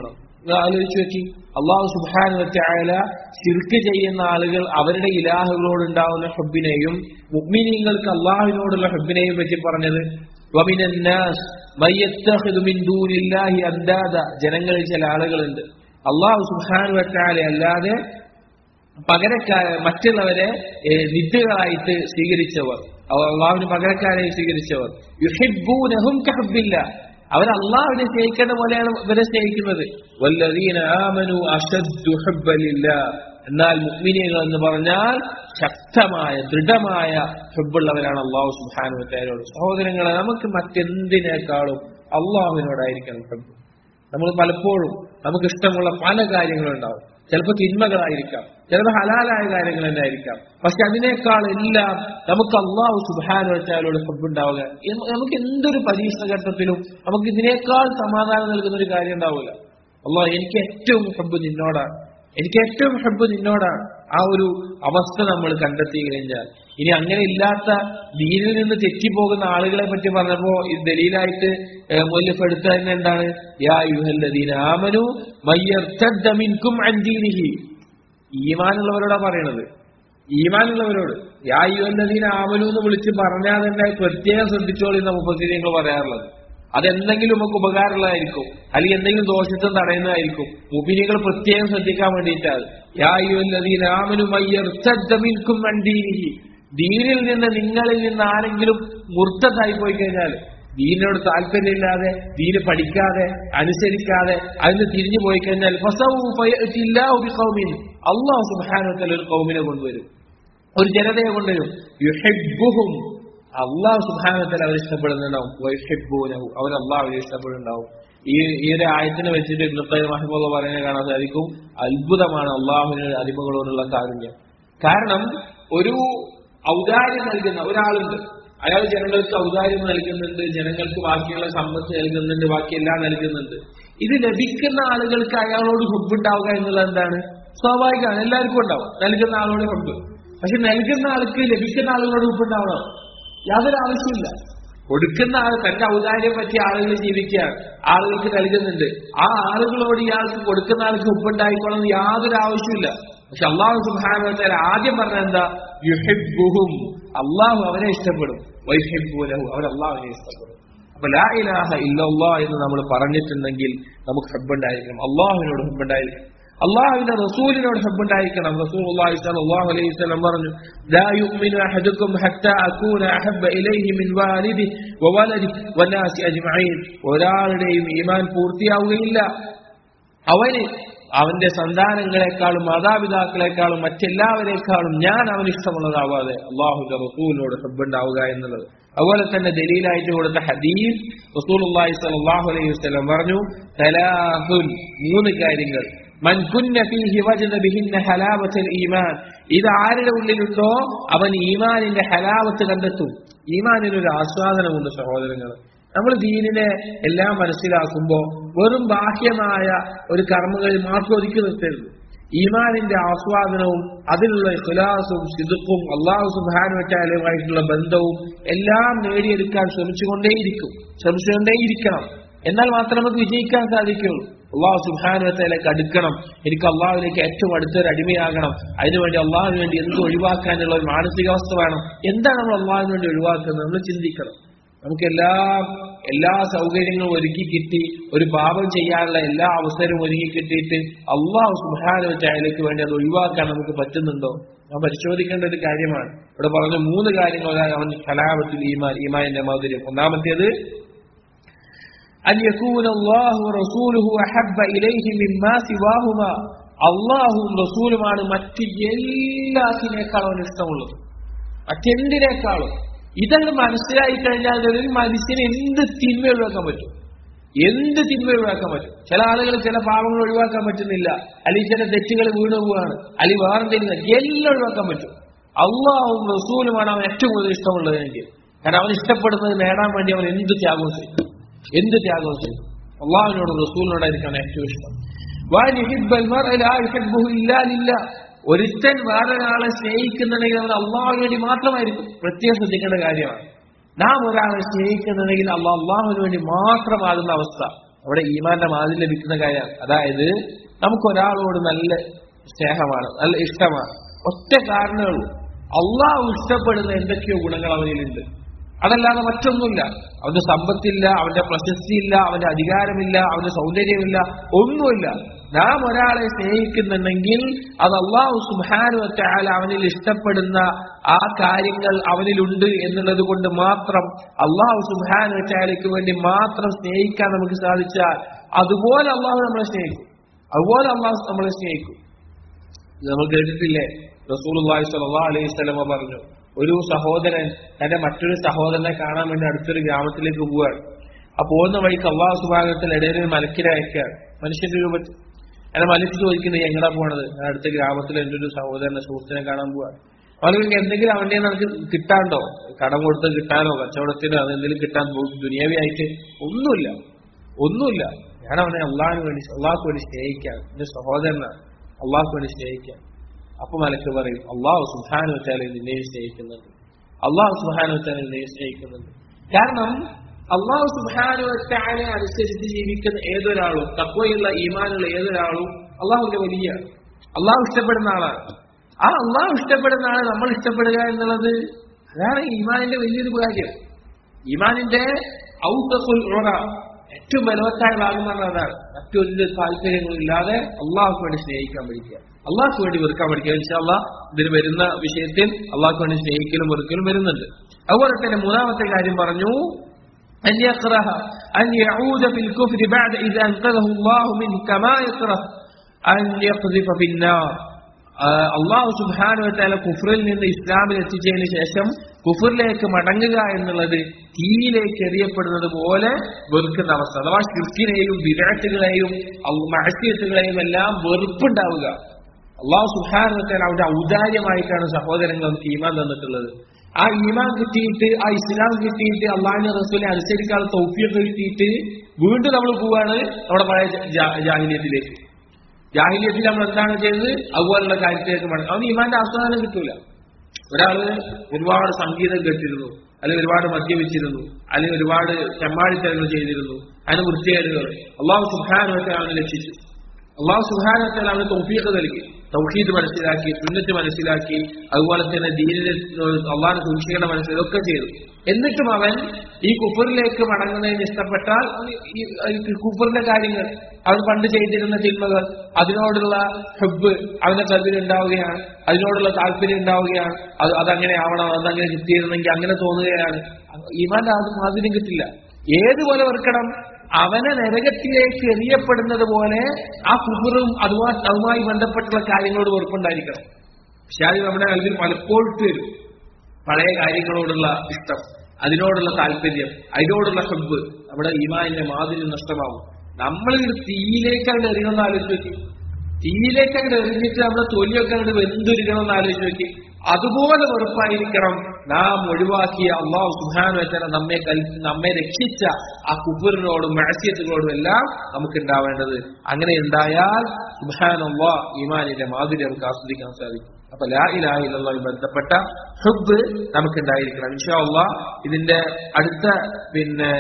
നിങ്ങൾ ആലോചിച്ച് നോക്കി അള്ളാഹു സുബാൻ വെച്ചായ ശിർക്ക് ചെയ്യുന്ന ആളുകൾ അവരുടെ ഇലാഹുകളോട് ഉണ്ടാവുന്ന ഹബ്ബിനെയും മുഗ്മിനീങ്ങൾക്ക് അള്ളാഹുവിനോടുള്ള ഹബ്ബിനെയും പറ്റി പറഞ്ഞത് വമിനന്നാസ് മയ്യത്തഖിദു മിൻ ദൂനില്ലാഹി അന്ദാദ ജനങ്ങളിൽ ചില ആളുകളുണ്ട് അള്ളാഹു സുബാൻ വെച്ചാൽ അല്ലാതെ പകരക്കാര മറ്റുള്ളവരെ ഏഹ്, നിത്യകളായിട്ട് സ്വീകരിച്ചവർ അവർ അള്ളാഹുവിന് പകരക്കാരെ സ്വീകരിച്ചവർ യുഹിബ്ബൂനഹും കഹബ്ബില്ല അവർ അള്ളാഹുവിനെ സ്നേഹിക്കേണ്ട പോലെയാണ് ഇവരെ സ്നേഹിക്കുന്നത് വല്ലദീന ആമനു അഷദ്ദു ഹബ്ബലില്ലാ എന്നാൽ മുഅ്മിനീങ്ങൾ എന്ന് പറഞ്ഞാൽ ശക്തമായ ദൃഢമായ ഹബ്ബുള്ളവരാണ് അള്ളാഹു സുബ്ഹാനഹു വതആലയോട് സഹോദരങ്ങളെ നമുക്ക് മറ്റെന്തിനേക്കാളും അള്ളാഹുവിനോടായിരിക്കണം ഹബ്ബ് നമ്മൾ പലപ്പോഴും നമുക്ക് ഇഷ്ടമുള്ള പല കാര്യങ്ങളുണ്ടാവും ചിലപ്പോൾ തിന്മകളായിരിക്കാം ചിലപ്പോൾ ഹലാലായ കാര്യങ്ങൾ തന്നെ ആയിരിക്കാം പക്ഷെ അതിനേക്കാൾ എല്ലാം നമുക്ക് അള്ളാഹു സുബാന വെച്ചാലോട് ഹബ്ബുണ്ടാവുക എം- നമുക്ക് എന്തൊരു പരീക്ഷണ ഘട്ടത്തിലും നമുക്ക് ഇതിനേക്കാൾ സമാധാനം നൽകുന്ന ഒരു കാര്യം ഉണ്ടാവില്ല അള്ളാഹ് എനിക്ക് ഏറ്റവും ഹബ്ബ് നിന്നോടാണ് എനിക്ക് ഏറ്റവും ഹബ്ബ് നിന്നോടാണ് ആ ഒരു അവസ്ഥ നമ്മൾ കണ്ടെത്തി കഴിഞ്ഞാൽ ഇനി അങ്ങനെ ഇല്ലാത്ത ദീനിൽ നിന്ന് തെറ്റിപ്പോകുന്ന ആളുകളെ പറ്റി പറഞ്ഞപ്പോ ഇത് ദലീലായിട്ട് മുല്ലഫ് എടുത്ത തന്നെ എന്താണ് യാ യുഹല്ലദീന ആമനു മയ്യർത്തദ്ദ മിൻകും അൻ ദീനിഹി ഈമാനുള്ളവരോടാ പറയണത് ഈമാനുള്ളവരോട് യാ യുഹല്ലദീന ആമനു എന്ന് വിളിച്ച് പറഞ്ഞാൽ തന്നെ പ്രത്യേകം ശ്രദ്ധിച്ചോളി എന്ന മുപ്പത്തിരിയങ്ങൾ പറയാറുള്ളത് അതെന്തെങ്കിലും നമുക്ക് ഉപകാരമുള്ളതായിരിക്കും അല്ലെങ്കിൽ എന്തെങ്കിലും ദോഷത്തും തടയുന്നതായിരിക്കും മുബിനികൾ പ്രത്യേകം ശ്രദ്ധിക്കാൻ വേണ്ടിയിട്ടാണ് യാ യുഹല്ലദീന ആമനു മയ്യർത്തദ്ദ മിൻകും അൻ ദീനിഹി ദീനിൽ നിന്ന് നിങ്ങളിൽ നിന്ന് ആരെങ്കിലും മുർത്തതായി പോയി കഴിഞ്ഞാൽ ദീനിനോട് താല്പര്യമില്ലാതെ ദീന് പഠിക്കാതെ അനുസരിക്കാതെ അതിന് തിരിഞ്ഞു പോയി കഴിഞ്ഞാൽ അള്ളാഹു സുബാനത്തിൽ ഒരു കൗമിനെ കൊണ്ടുവരും ഒരു ജനതയെ കൊണ്ടുവരും യുഹിബ്ബുഹും അള്ളാഹു സുബാനത്തിൽ അവർ ഇഷ്ടപ്പെടുന്നുണ്ടാവും വൈഹിബ്ബൂനഹു അവർ അള്ളാഹു ഇഷ്ടപ്പെടുന്നുണ്ടാവും ഈ ഈ ഒരു ആയത്തിനെ വെച്ചിട്ട് ഇന്നത്തെ മഹബൂബ് പറയുന്നത് കാണാൻ സാധിക്കും അത്ഭുതമാണ് അള്ളാഹുവിന് അടിമകളോടുള്ള കാരുണ്യം കാരണം ഒരു ഔദാര്യം നൽകുന്ന ഒരാളുണ്ട് അയാൾ ജനങ്ങൾക്ക് ഔദാര്യം നൽകുന്നുണ്ട് ജനങ്ങൾക്ക് ബാക്കിയുള്ള സമ്പത്ത് നൽകുന്നുണ്ട് ബാക്കിയെല്ലാം നൽകുന്നുണ്ട് ഇത് ലഭിക്കുന്ന ആളുകൾക്ക് അയാളോട് ഹുബുണ്ടാവുക എന്നുള്ളത് എന്താണ് സ്വാഭാവികമാണ് എല്ലാവർക്കും ഉണ്ടാവും നൽകുന്ന ആളോട് ഹുബ് പക്ഷെ നൽകുന്ന ആൾക്ക് ലഭിക്കുന്ന ആളുകളോട് ഹുബുണ്ടാവണം യാതൊരു ആവശ്യമില്ല കൊടുക്കുന്ന ആൾ തന്റെ ഔദാര്യം പറ്റിയ ആളുകൾ ജീവിക്കുകയാണ് ആളുകൾക്ക് നൽകുന്നുണ്ട് ആ ആളുകളോട് ഇയാൾക്ക് കൊടുക്കുന്ന ആൾക്ക് ഉപ്പുണ്ടായിക്കോളെന്ന് യാതൊരു ആവശ്യമില്ല പക്ഷെ അള്ളാഹു സുബാന ആദ്യം പറഞ്ഞ എന്താ യുഹിബുഹും അള്ളാഹു അവരെ ഇഷ്ടപ്പെടും വൈഹിബുലഹു അവർ അള്ളാഹുവിനെ ഇഷ്ടപ്പെടും അപ്പൊ ലാ ഇലാഹ ഇല്ലല്ലാ എന്ന് നമ്മൾ പറഞ്ഞിട്ടുണ്ടെങ്കിൽ നമുക്ക് ഹബ്ബുണ്ടായിരിക്കണം അള്ളാഹുവിനോട് ഹബ്ബുണ്ടായിരിക്കണം അള്ളാഹുവിന്റെ റസൂലിനോട് ഹബ്ബുണ്ടായിരിക്കണം റസൂൽ അള്ളാഹി സ്വല്ലല്ലാഹു അലൈഹി വസല്ലം പറഞ്ഞു ലാ യുഅ്മിനു അഹദുക്കും ഹത്താ അകൂന അഹബ്ബ ഇലൈഹി മിൻ വാലിദി വവലദി വന്നാസി അജ്മഈൻ ഒരാളുടെയും ഈമാൻ പൂർത്തിയാവുകയില്ല അവന് അവന്റെ സന്താനങ്ങളെക്കാളും മാതാപിതാക്കളെക്കാളും മറ്റെല്ലാവരെക്കാളും ഞാൻ അവന് ഇഷ്ടമുള്ളതാവാതെ അള്ളാഹുന്റെ റസൂലിനോട് ഹബ്ബുണ്ടാവുക എന്നുള്ളത് അതുപോലെ തന്നെ ദലീലായിട്ട് കൊടുത്ത ഹദീസ് റസൂലുള്ളാഹി സ്വല്ലല്ലാഹു അലൈഹി വസല്ലം പറഞ്ഞു തലാഹുൻ മൂന്ന് കാര്യങ്ങൾ മൻ കുന്ന ഫീഹി വജദ ബിഹിന്ന ഹലാവത്തുൽ ഈമാൻ ഇത് ആരുടെ ഉള്ളിലുണ്ടോ അവൻ ഈമാനിന്റെ ഹലാവത്ത് കണ്ടെത്തും ഈമാനിനൊരു ആസ്വാദനമുണ്ട് സഹോദരങ്ങൾ നമ്മൾ ദീനിനെ എല്ലാം മനസ്സിലാക്കുമ്പോ വെറും ബാഹ്യമായ ഒരു കർമ്മങ്ങളിൽ മാത്രം ഒതുക്കി നിർത്തരുത് ഈമാനിന്റെ ആസ്വാദനവും അതിലുള്ള ഇഖ്ലാസും സിദുക്കും അള്ളാഹു സുബാനുവറ്റാലുമായിട്ടുള്ള ബന്ധവും എല്ലാം നേടിയെടുക്കാൻ ശ്രമിച്ചുകൊണ്ടേയിരിക്കും ശ്രമിച്ചുകൊണ്ടേയിരിക്കണം എന്നാൽ മാത്രമേ നമുക്ക് വിജയിക്കാൻ സാധിക്കുള്ളൂ അള്ളാഹു സുബാനുവത്തേലേക്ക് അടുക്കണം എനിക്ക് അള്ളാഹുവിലേക്ക് ഏറ്റവും അടുത്തൊരു അടിമയാകണം അതിനുവേണ്ടി അള്ളാഹുവിന് വേണ്ടി എന്ത് ഒഴിവാക്കാനുള്ള ഒരു മാനസികാവസ്ഥ വേണം എന്താണ് നമ്മൾ അള്ളാഹുവിന് വേണ്ടി ഒഴിവാക്കുന്നത് നമ്മൾ ചിന്തിക്കണം നമുക്ക് എല്ലാ എല്ലാ സൗകര്യങ്ങളും ഒരുക്കി കിട്ടി ഒരു പാപം ചെയ്യാനുള്ള എല്ലാ അവസരവും ഒരുക്കി കിട്ടിയിട്ട് അള്ളാഹു സുഹാനുവറ്റായാലേക്ക് വേണ്ടി അത് ഒഴിവാക്കാൻ നമുക്ക് പറ്റുന്നുണ്ടോ നാം പരിശോധിക്കേണ്ട ഒരു കാര്യമാണ് ഇവിടെ പറഞ്ഞ മൂന്ന് കാര്യങ്ങൾ അവൻ കലാപത്തിൽ ഈമാൻ ഈമാനിന്റെ മാധുര്യം ഒന്നാമത്തേത് أن يكون الله ورسوله أحب إليه مما سواهما അള്ളാഹുവും റസൂലുമാണ് മറ്റ് എല്ലാത്തിനേക്കാളും അവന് ഇഷ്ടമുള്ളത് മറ്റെന്തിനേക്കാളും ഇതങ്ങ് മനസ്സിലായി കഴിഞ്ഞാൽ ഒരു മനുഷ്യന് എന്ത് തിന്മ ഒഴിവാക്കാൻ പറ്റും എന്ത് തിന്മ ഒഴിവാക്കാൻ പറ്റും ചില ആളുകൾ ചില പാവങ്ങൾ ഒഴിവാക്കാൻ പറ്റുന്നില്ല അല്ലെങ്കിൽ ചില തെറ്റുകൾ വീണു പോവാണ് അല്ലെങ്കിൽ വേറെന്തെങ്കിലും എല്ലാം ഒഴിവാക്കാൻ പറ്റും അള്ളാഹും റസൂലുമാണ് അവൻ ഏറ്റവും കൂടുതൽ ഇഷ്ടമുള്ളതെങ്കിൽ കാരണം അവൻ ഇഷ്ടപ്പെടുന്നത് നേടാൻ വേണ്ടി അവൻ എന്ത് ത്യാഗവും ചെയ്യും എന്ത് ത്യാഗവും ചെയ്യും അള്ളാഹുവിനോട് റസൂലിനോടായിരിക്കണം ഏറ്റവും ഇഷ്ടം ഒരുത്തൻ വേറൊരാളെ സ്നേഹിക്കുന്നുണ്ടെങ്കിൽ അവൻ അള്ളാഹുവിന് വേണ്ടി മാത്രമായിരിക്കും പ്രത്യേകം ശ്രദ്ധിക്കേണ്ട കാര്യമാണ് നാം ഒരാളെ സ്നേഹിക്കുന്നുണ്ടെങ്കിൽ അള്ളാഹ് അള്ളാഹുവിന് വേണ്ടി മാത്രമാകുന്ന അവസ്ഥ അവിടെ ഈമാന്റെ മാതിൽ ലഭിക്കുന്ന കാര്യമാണ് അതായത് നമുക്ക് ഒരാളോട് നല്ല സ്നേഹമാണ് നല്ല ഇഷ്ടമാണ് ഒറ്റ കാരണമേ ഉള്ളൂ അള്ളാഹു ഇഷ്ടപ്പെടുന്ന എന്തൊക്കെയോ ഗുണങ്ങൾ അവനിലുണ്ട് അതല്ലാതെ മറ്റൊന്നുമില്ല അവന്റെ സമ്പത്തില്ല അവന്റെ പ്രശസ്തിയില്ല അവന്റെ അധികാരമില്ല അവന്റെ സൗന്ദര്യമില്ല ഒന്നുമില്ല നാം ഒരാളെ സ്നേഹിക്കുന്നുണ്ടെങ്കിൽ അത് അള്ളാഹു സുഹാനുവറ്റാൽ അവനിൽ ഇഷ്ടപ്പെടുന്ന ആ കാര്യങ്ങൾ അവനിലുണ്ട് എന്നുള്ളത് കൊണ്ട് മാത്രം അള്ളാഹു സുഹാനുവറ്റാലയ്ക്ക് വേണ്ടി മാത്രം സ്നേഹിക്കാൻ നമുക്ക് സാധിച്ചാൽ അതുപോലെ അള്ളാഹു നമ്മളെ സ്നേഹിക്കും അതുപോലെ അള്ളാഹു നമ്മളെ സ്നേഹിക്കും ഇത് നമ്മൾ കേട്ടിട്ടില്ലേ റസൂൽ സല്ലല്ലാഹു അലൈഹി വസല്ലമ പറഞ്ഞു ഒരു സഹോദരൻ തന്റെ മറ്റൊരു സഹോദരനെ കാണാൻ വേണ്ടി അടുത്തൊരു ഗ്രാമത്തിലേക്ക് പോവുകയാണ് ആ പോകുന്ന വഴിക്ക് അള്ളാഹു സുബാനത്തിൽ ഇടയിൽ ഒരു മലക്കിനെ അയക്കുകയാണ് മനുഷ്യന്റെ രൂപത്തിൽ എന്നെ മലക്ക് ചോദിക്കുന്നത് എങ്ങടാ പോണത് ഞാൻ അടുത്ത ഗ്രാമത്തിൽ എന്റെ ഒരു സഹോദരനെ സുഹൃത്തിനെ കാണാൻ പോവാണ് അവർക്ക് എന്തെങ്കിലും അവന്റെ നമുക്ക് കിട്ടാണ്ടോ കടം കൊടുത്ത് കിട്ടാനോ കച്ചവടത്തിനോ അതെന്തെങ്കിലും കിട്ടാൻ ദുനിയാവിയായിട്ട് ഒന്നുമില്ല ഒന്നുമില്ല ഞാൻ അവനെ അള്ളാഹിന് വേണ്ടി അള്ളാഹ്ക്ക് വേണ്ടി സ്നേഹിക്കാൻ എന്റെ സഹോദരനാണ് അള്ളാഹ്ക്ക് വേണ്ടി സ്നേഹിക്കാൻ അപ്പൊ മലക്ക് പറയും അള്ളാഹു സുഹാനു വെച്ചാൽ നിന്നെയും സ്നേഹിക്കുന്നുണ്ട് അള്ളാഹു സുഹാനു വെച്ചാൽ നിന്നെയും സ്നേഹിക്കുന്നുണ്ട് കാരണം അള്ളാഹു സുഹാനു വെച്ചാലെ അനുസരിച്ച് ജീവിക്കുന്ന ഏതൊരാളും തക്വയുള്ള ഈമാനുള്ള ഏതൊരാളും അള്ളാഹുവിന്റെ വലിയ അള്ളാഹു ഇഷ്ടപ്പെടുന്ന ആളാണ് ആ അള്ളാഹു ഇഷ്ടപ്പെടുന്ന ആളെ നമ്മൾ ഇഷ്ടപ്പെടുക എന്നുള്ളത് അതാണ് ഈമാനിന്റെ വലിയൊരു കാര്യം ഈമാനിന്റെ ഔത്തഖുൽ ഉറ ഏറ്റവും ബലവത്തായ ഭാഗം എന്ന് പറഞ്ഞാൽ അതാണ് മറ്റൊരു താല്പര്യങ്ങളില്ലാതെ അള്ളാഹുക്ക് വേണ്ടി സ്നേഹിക്കാൻ പഠിക്കുക അള്ളാഹ്ക്ക് വേണ്ടി വെറുക്കാൻ പഠിക്കുക ഇൻഷാല്ല ഇതിന് വരുന്ന വിഷയത്തിൽ അള്ളാഹ്ക്ക് വേണ്ടി സ്നേഹിക്കലും വെറുക്കലും വരുന്നുണ്ട് അതുപോലെ തന്നെ മൂന്നാമത്തെ കാര്യം പറഞ്ഞു أن يكره أن يعود في الكفر بعد إذا أنقذه الله منه كما يكره أن يقذف في النار അള്ളാഹു സുബാനുവത്താല കുഫറിൽ നിന്ന് ഇസ്ലാമിൽ എത്തിച്ചതിന് ശേഷം കുഫറിലേക്ക് മടങ്ങുക എന്നുള്ളത് തീയിലേക്ക് എറിയപ്പെടുന്നത് പോലെ വെറുക്കുന്ന അവസ്ഥ അഥവാ ഷിർക്കിനെയും വിരാട്ടുകളെയും മഴക്കിയത്തുകളെയും എല്ലാം വെറുപ്പുണ്ടാവുക അള്ളാഹു സുഹാനുവത്താല അവരുടെ ഔദാര്യമായിട്ടാണ് സഹോദരങ്ങൾ നമുക്ക് ഈമാൻ തന്നിട്ടുള്ളത് ആ ഈമാൻ കിട്ടിയിട്ട് ആ ഇസ്ലാം കിട്ടിയിട്ട് അള്ളാഹിന്റെ റസൂലിനെ അനുസരിക്കാനുള്ള തൗഫിയൊക്കെ കിട്ടിയിട്ട് വീണ്ടും നമ്മൾ പോവാണ് നമ്മുടെ പഴയ ജാഹിലിയത്തിലേക്ക് ജാഹിലിയത്തിൽ നമ്മൾ എന്താണ് ചെയ്തത് അതുപോലുള്ള കാര്യത്തിലേക്ക് മടങ്ങും അവന് ഈമാന്റെ ആസ്വാദനം കിട്ടൂല ഒരാള് ഒരുപാട് സംഗീതം കേട്ടിരുന്നു അല്ലെങ്കിൽ ഒരുപാട് മദ്യപിച്ചിരുന്നു അല്ലെങ്കിൽ ഒരുപാട് ചെമ്മാടിത്തരങ്ങൾ ചെയ്തിരുന്നു അതിന് വൃത്തികേടുകൾ അള്ളാഹു സുഹാനത്തെ അവനെ രക്ഷിച്ചു അള്ളാഹു സുഹാനത്തെ അവന് തൗഫീഖ് നൽകി തൗഹീദ് മനസ്സിലാക്കി സുന്നത്ത് മനസ്സിലാക്കി അതുപോലെ തന്നെ ദീനിനെ അള്ളാഹിനെ സൂക്ഷിക്കേണ്ട മനസ്സിൽ ഇതൊക്കെ ചെയ്തു എന്നിട്ടും അവൻ ഈ കുഫറിലേക്ക് മടങ്ങുന്നതിന് ഇഷ്ടപ്പെട്ടാൽ ഈ കുഫറിന്റെ കാര്യങ്ങൾ അവൻ പണ്ട് ചെയ്തിരുന്ന തിന്മകൾ അതിനോടുള്ള ഹെബ് അവന്റെ കൽവിൽ ഉണ്ടാവുകയാണ് അതിനോടുള്ള താല്പര്യം ഉണ്ടാവുകയാണ് അത് അതങ്ങനെ ആവണം അതങ്ങനെ കിട്ടിയിരുന്നെങ്കിൽ അങ്ങനെ തോന്നുകയാണ് ഈമാന്റെ അത് മാതിരി കിട്ടില്ല ഏതുപോലെ വെറുക്കണം അവനെ നരകത്തിലേക്ക് എറിയപ്പെടുന്നത് പോലെ ആ കുബറും അതുമായി അതുമായി ബന്ധപ്പെട്ടുള്ള കാര്യങ്ങളോട് വെറുപ്പുണ്ടായിരിക്കണം പക്ഷെ അത് നമ്മുടെ കൽവിൽ പലപ്പോഴും വരും പഴയ കാര്യങ്ങളോടുള്ള ഇഷ്ടം അതിനോടുള്ള താല്പര്യം അതിനോടുള്ള ഹെബ് നമ്മുടെ ഈമാനിന്റെ മാതിരി നഷ്ടമാവും നമ്മൾ തീയിലേക്ക് അങ്ങോട്ട് എറിയണമെന്ന് ആലോചിച്ച് നോക്കി തീയിലേക്ക് അങ്ങോട്ട് എറിഞ്ഞിട്ട് നമ്മുടെ തൊലിയൊക്കെ അങ്ങോട്ട് വെന്തുരുക്കണമെന്ന് ആലോചിച്ച് നോക്കി അതുപോലെ വെറുപ്പായിരിക്കണം നാം ഒഴിവാക്കിയ അള്ളാഹു സുഹാൻ വെച്ചാൽ നമ്മെ കൽപ്പി നമ്മെ രക്ഷിച്ച ആ കുബറിനോടും മഴസ്യത്തുകളോടും എല്ലാം നമുക്ക് ഉണ്ടാവേണ്ടത് അങ്ങനെ ഉണ്ടായാൽ സുഹാൻ അള്ളാഹ് ഈമാനിന്റെ മാതിരി നമുക്ക് ആസ്വദിക്കാൻ സാധിക്കും അപ്പൊ ലാ ഇലാഹിലുമായി ബന്ധപ്പെട്ട ഹുബ് നമുക്ക് ഉണ്ടായിരിക്കണം ഇൻഷാ അള്ളാഹ് ഇതിന്റെ അടുത്ത പിന്നെ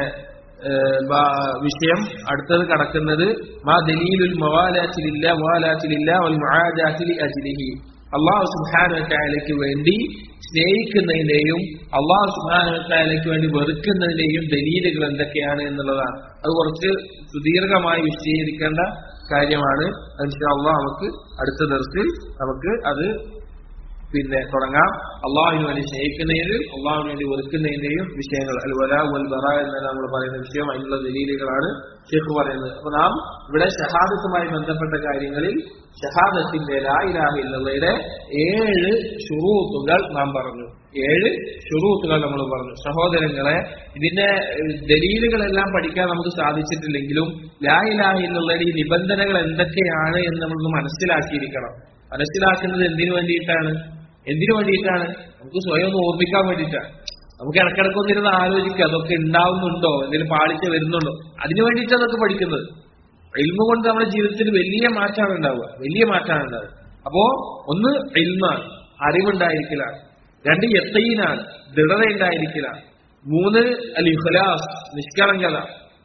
വിഷയം അടുത്തത് കടക്കുന്നത് മാ ദലീലുൽ മവാലാത്തിലില്ല മവാലാത്തിലില്ല വൽ മുആദാത്തിലി അജ്ലിഹി അള്ളാഹു സുബാനുവറ്റായാലേക്ക് വേണ്ടി സ്നേഹിക്കുന്നതിന്റെയും അള്ളാഹു സുബാനുവറ്റായാലേക്ക് വേണ്ടി വെറുക്കുന്നതിന്റെയും ദലീലുകൾ എന്തൊക്കെയാണ് എന്നുള്ളതാണ് അത് കുറച്ച് സുദീർഘമായി വിശദീകരിക്കേണ്ട കാര്യമാണ് അള്ളാഹ് നമുക്ക് അടുത്ത ദിവസത്തിൽ നമുക്ക് അത് പിന്നെ തുടങ്ങാം അള്ളാഹുവിന് വേണ്ടി സ്നേഹിക്കുന്നതിനും അള്ളാഹുവിന് വേണ്ടി വെറുക്കുന്നതിന്റെയും വിഷയങ്ങൾ അൽ വല വൽ ബറ എന്ന് നമ്മൾ പറയുന്ന വിഷയം അതിനുള്ള ദലീലുകളാണ് ഷെയ്ഖ് പറയുന്നത് അപ്പൊ നാം ഇവിടെ ഷഹാദത്തുമായി ബന്ധപ്പെട്ട കാര്യങ്ങളിൽ ഷഹാദത്തിന്റെ ലായിലാഹില്ലയുടെ ഏഴ് ഷുറൂത്തുകൾ നാം പറഞ്ഞു ഏഴ് ഷുറൂത്തുകൾ നമ്മൾ പറഞ്ഞു സഹോദരങ്ങളെ ഇതിന്റെ ദലീലുകളെല്ലാം പഠിക്കാൻ നമുക്ക് സാധിച്ചിട്ടില്ലെങ്കിലും ലായിലാഹില്ലയുടെ ഈ നിബന്ധനകൾ എന്തൊക്കെയാണ് എന്ന് നമ്മൾ മനസ്സിലാക്കിയിരിക്കണം മനസ്സിലാക്കുന്നത് എന്തിനു വേണ്ടിയിട്ടാണ് എന്തിനു വേണ്ടിയിട്ടാണ് നമുക്ക് സ്വയം ഒന്ന് ഓർമ്മിക്കാൻ വേണ്ടിയിട്ടാണ് നമുക്ക് ഇടക്കിടക്ക് ഒന്നിരുന്ന് ആലോചിക്കുക അതൊക്കെ ഉണ്ടാവുന്നുണ്ടോ എന്തെങ്കിലും പാളിച്ച വരുന്നുണ്ടോ അതിനു വേണ്ടിയിട്ടാണ് അതൊക്കെ പഠിക്കുന്നത് ഇൽമ കൊണ്ട് നമ്മുടെ ജീവിതത്തിൽ വലിയ മാറ്റമാണ് ഉണ്ടാവുക വലിയ മാറ്റമാണ് ഉണ്ടാവുക അപ്പോ ഒന്ന് ഇൽമാണ് അറിവുണ്ടായിരിക്കലാണ് രണ്ട് യത്തീനാണ് ദൃഢത ഉണ്ടായിരിക്കലാണ് മൂന്ന് അൽ ഇഖ്ലാസ് നിഷ്കളങ്കത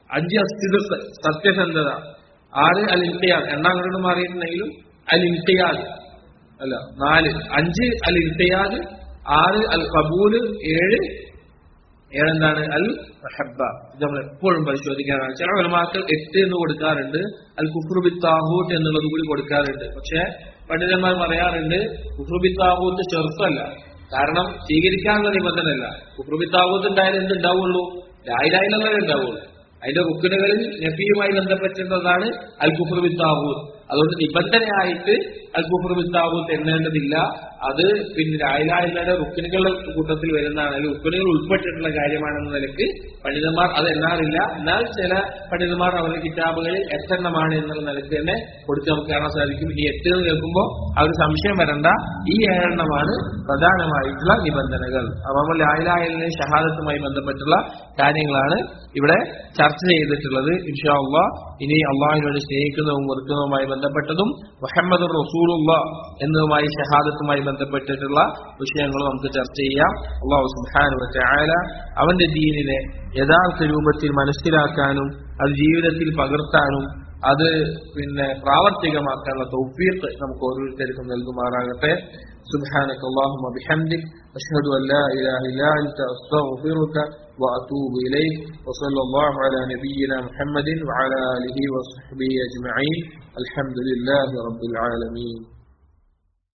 അഞ്ച് അസ്ഥിതത്ത് സത്യസന്ധത ആറ് അൽ ഇൻതിയാദ് എണ്ണ അങ്ങോട്ട് മാറിയിട്ടുണ്ടെങ്കിലും അൽ ഇൻതിയാദ് അല്ല നാല് അഞ്ച് അൽ ഇൻതിയാദ് ആറ് അൽ കബൂല് ഏഴ് ഏഴെന്താണ് അൽ റഹബ ഇത് നമ്മൾ എപ്പോഴും പരിശോധിക്കാറാണ് ചില ഉലമാക്കൾ എട്ട് എന്ന് കൊടുക്കാറുണ്ട് അൽ കുഫ്രുബി താഹൂട്ട് എന്നുള്ളത് കൂടി കൊടുക്കാറുണ്ട് പക്ഷെ പണ്ഡിതന്മാർ പറയാറുണ്ട് കുഫ്രുബി താഹൂത്ത് ചെറുപ്പല്ല കാരണം സ്വീകരിക്കാനുള്ള നിബന്ധനയല്ല കുഫ്രുബി താഹൂത്ത് ഉണ്ടായാലും എന്ത് ഉണ്ടാവുള്ളൂ ലായിലായിലല്ലേ ഉണ്ടാവുള്ളൂ അതിന്റെ റുക്കിനുകളിൽ നബിയുമായി ബന്ധപ്പെട്ടിട്ടുള്ളതാണ് അൽ കുഫ്രുബി താഹൂത്ത് അതുകൊണ്ട് നിബന്ധനയായിട്ട് അൽ കുഫ്രുബി താഹൂത്ത് എണ്ണേണ്ടതില്ല അത് പിന്നെ ലായിലായിലയുടെ റുക്കിനുകളുടെ കൂട്ടത്തിൽ വരുന്നതാണ് അല്ലെങ്കിൽ റുക്കിനുകൾ ഉൾപ്പെട്ടിട്ടുള്ള കാര്യമാണെന്ന നിലക്ക് പണ്ഡിതന്മാർ അത് എണ്ണാറില്ല എന്നാൽ ചില പണ്ഡിതന്മാർ അവരുടെ കിതാബുകളിൽ എട്ടെണ്ണമാണ് എന്നുള്ള നിലക്ക് തന്നെ കൊടുത്ത് നമുക്ക് കാണാൻ സാധിക്കും ഈ എട്ട് എന്ന് കേൾക്കുമ്പോൾ ആ ഒരു സംശയം വരണ്ട ഈ ഏഴെണ്ണമാണ് പ്രധാനമായിട്ടുള്ള നിബന്ധനകൾ അപ്പം ലായിലായലിനെ ഷഹാദത്തുമായി ബന്ധപ്പെട്ടുള്ള കാര്യങ്ങളാണ് ഇവിടെ ചർച്ച ചെയ്തിട്ടുള്ളത് ഇൻഷാ അള്ളാ ഇനി അള്ളാഹിനോട് സ്നേഹിക്കുന്നതും വെറുക്കുന്നതുമായി ബന്ധപ്പെട്ടതും മുഹമ്മദ് റസൂലുള്ള എന്നതുമായി ഷഹാദത്തുമായി ബന്ധപ്പെട്ടിട്ടുള്ള വിഷയങ്ങൾ നമുക്ക് ചർച്ച ചെയ്യാം അള്ളാഹു സുബാനു ചായാല അവന്റെ ദീനിനെ യഥാർത്ഥ രൂപത്തിൽ മനസ്സിലാക്കാനും അത് ജീവിതത്തിൽ പകർത്താനും അത് പിന്നെ പ്രാവർത്തികമാക്കാനുള്ള തൗഫീഖ് നമുക്ക് ഓരോരുത്തർക്കും നൽകുമാറാകട്ടെ سبحانك اللهم وبحمدك أشهد أن لا إله إلا أنت أستغفرك وأتوب إليك وصلى الله على نبينا محمد وعلى آله وصحبه أجمعين الحمد لله رب العالمين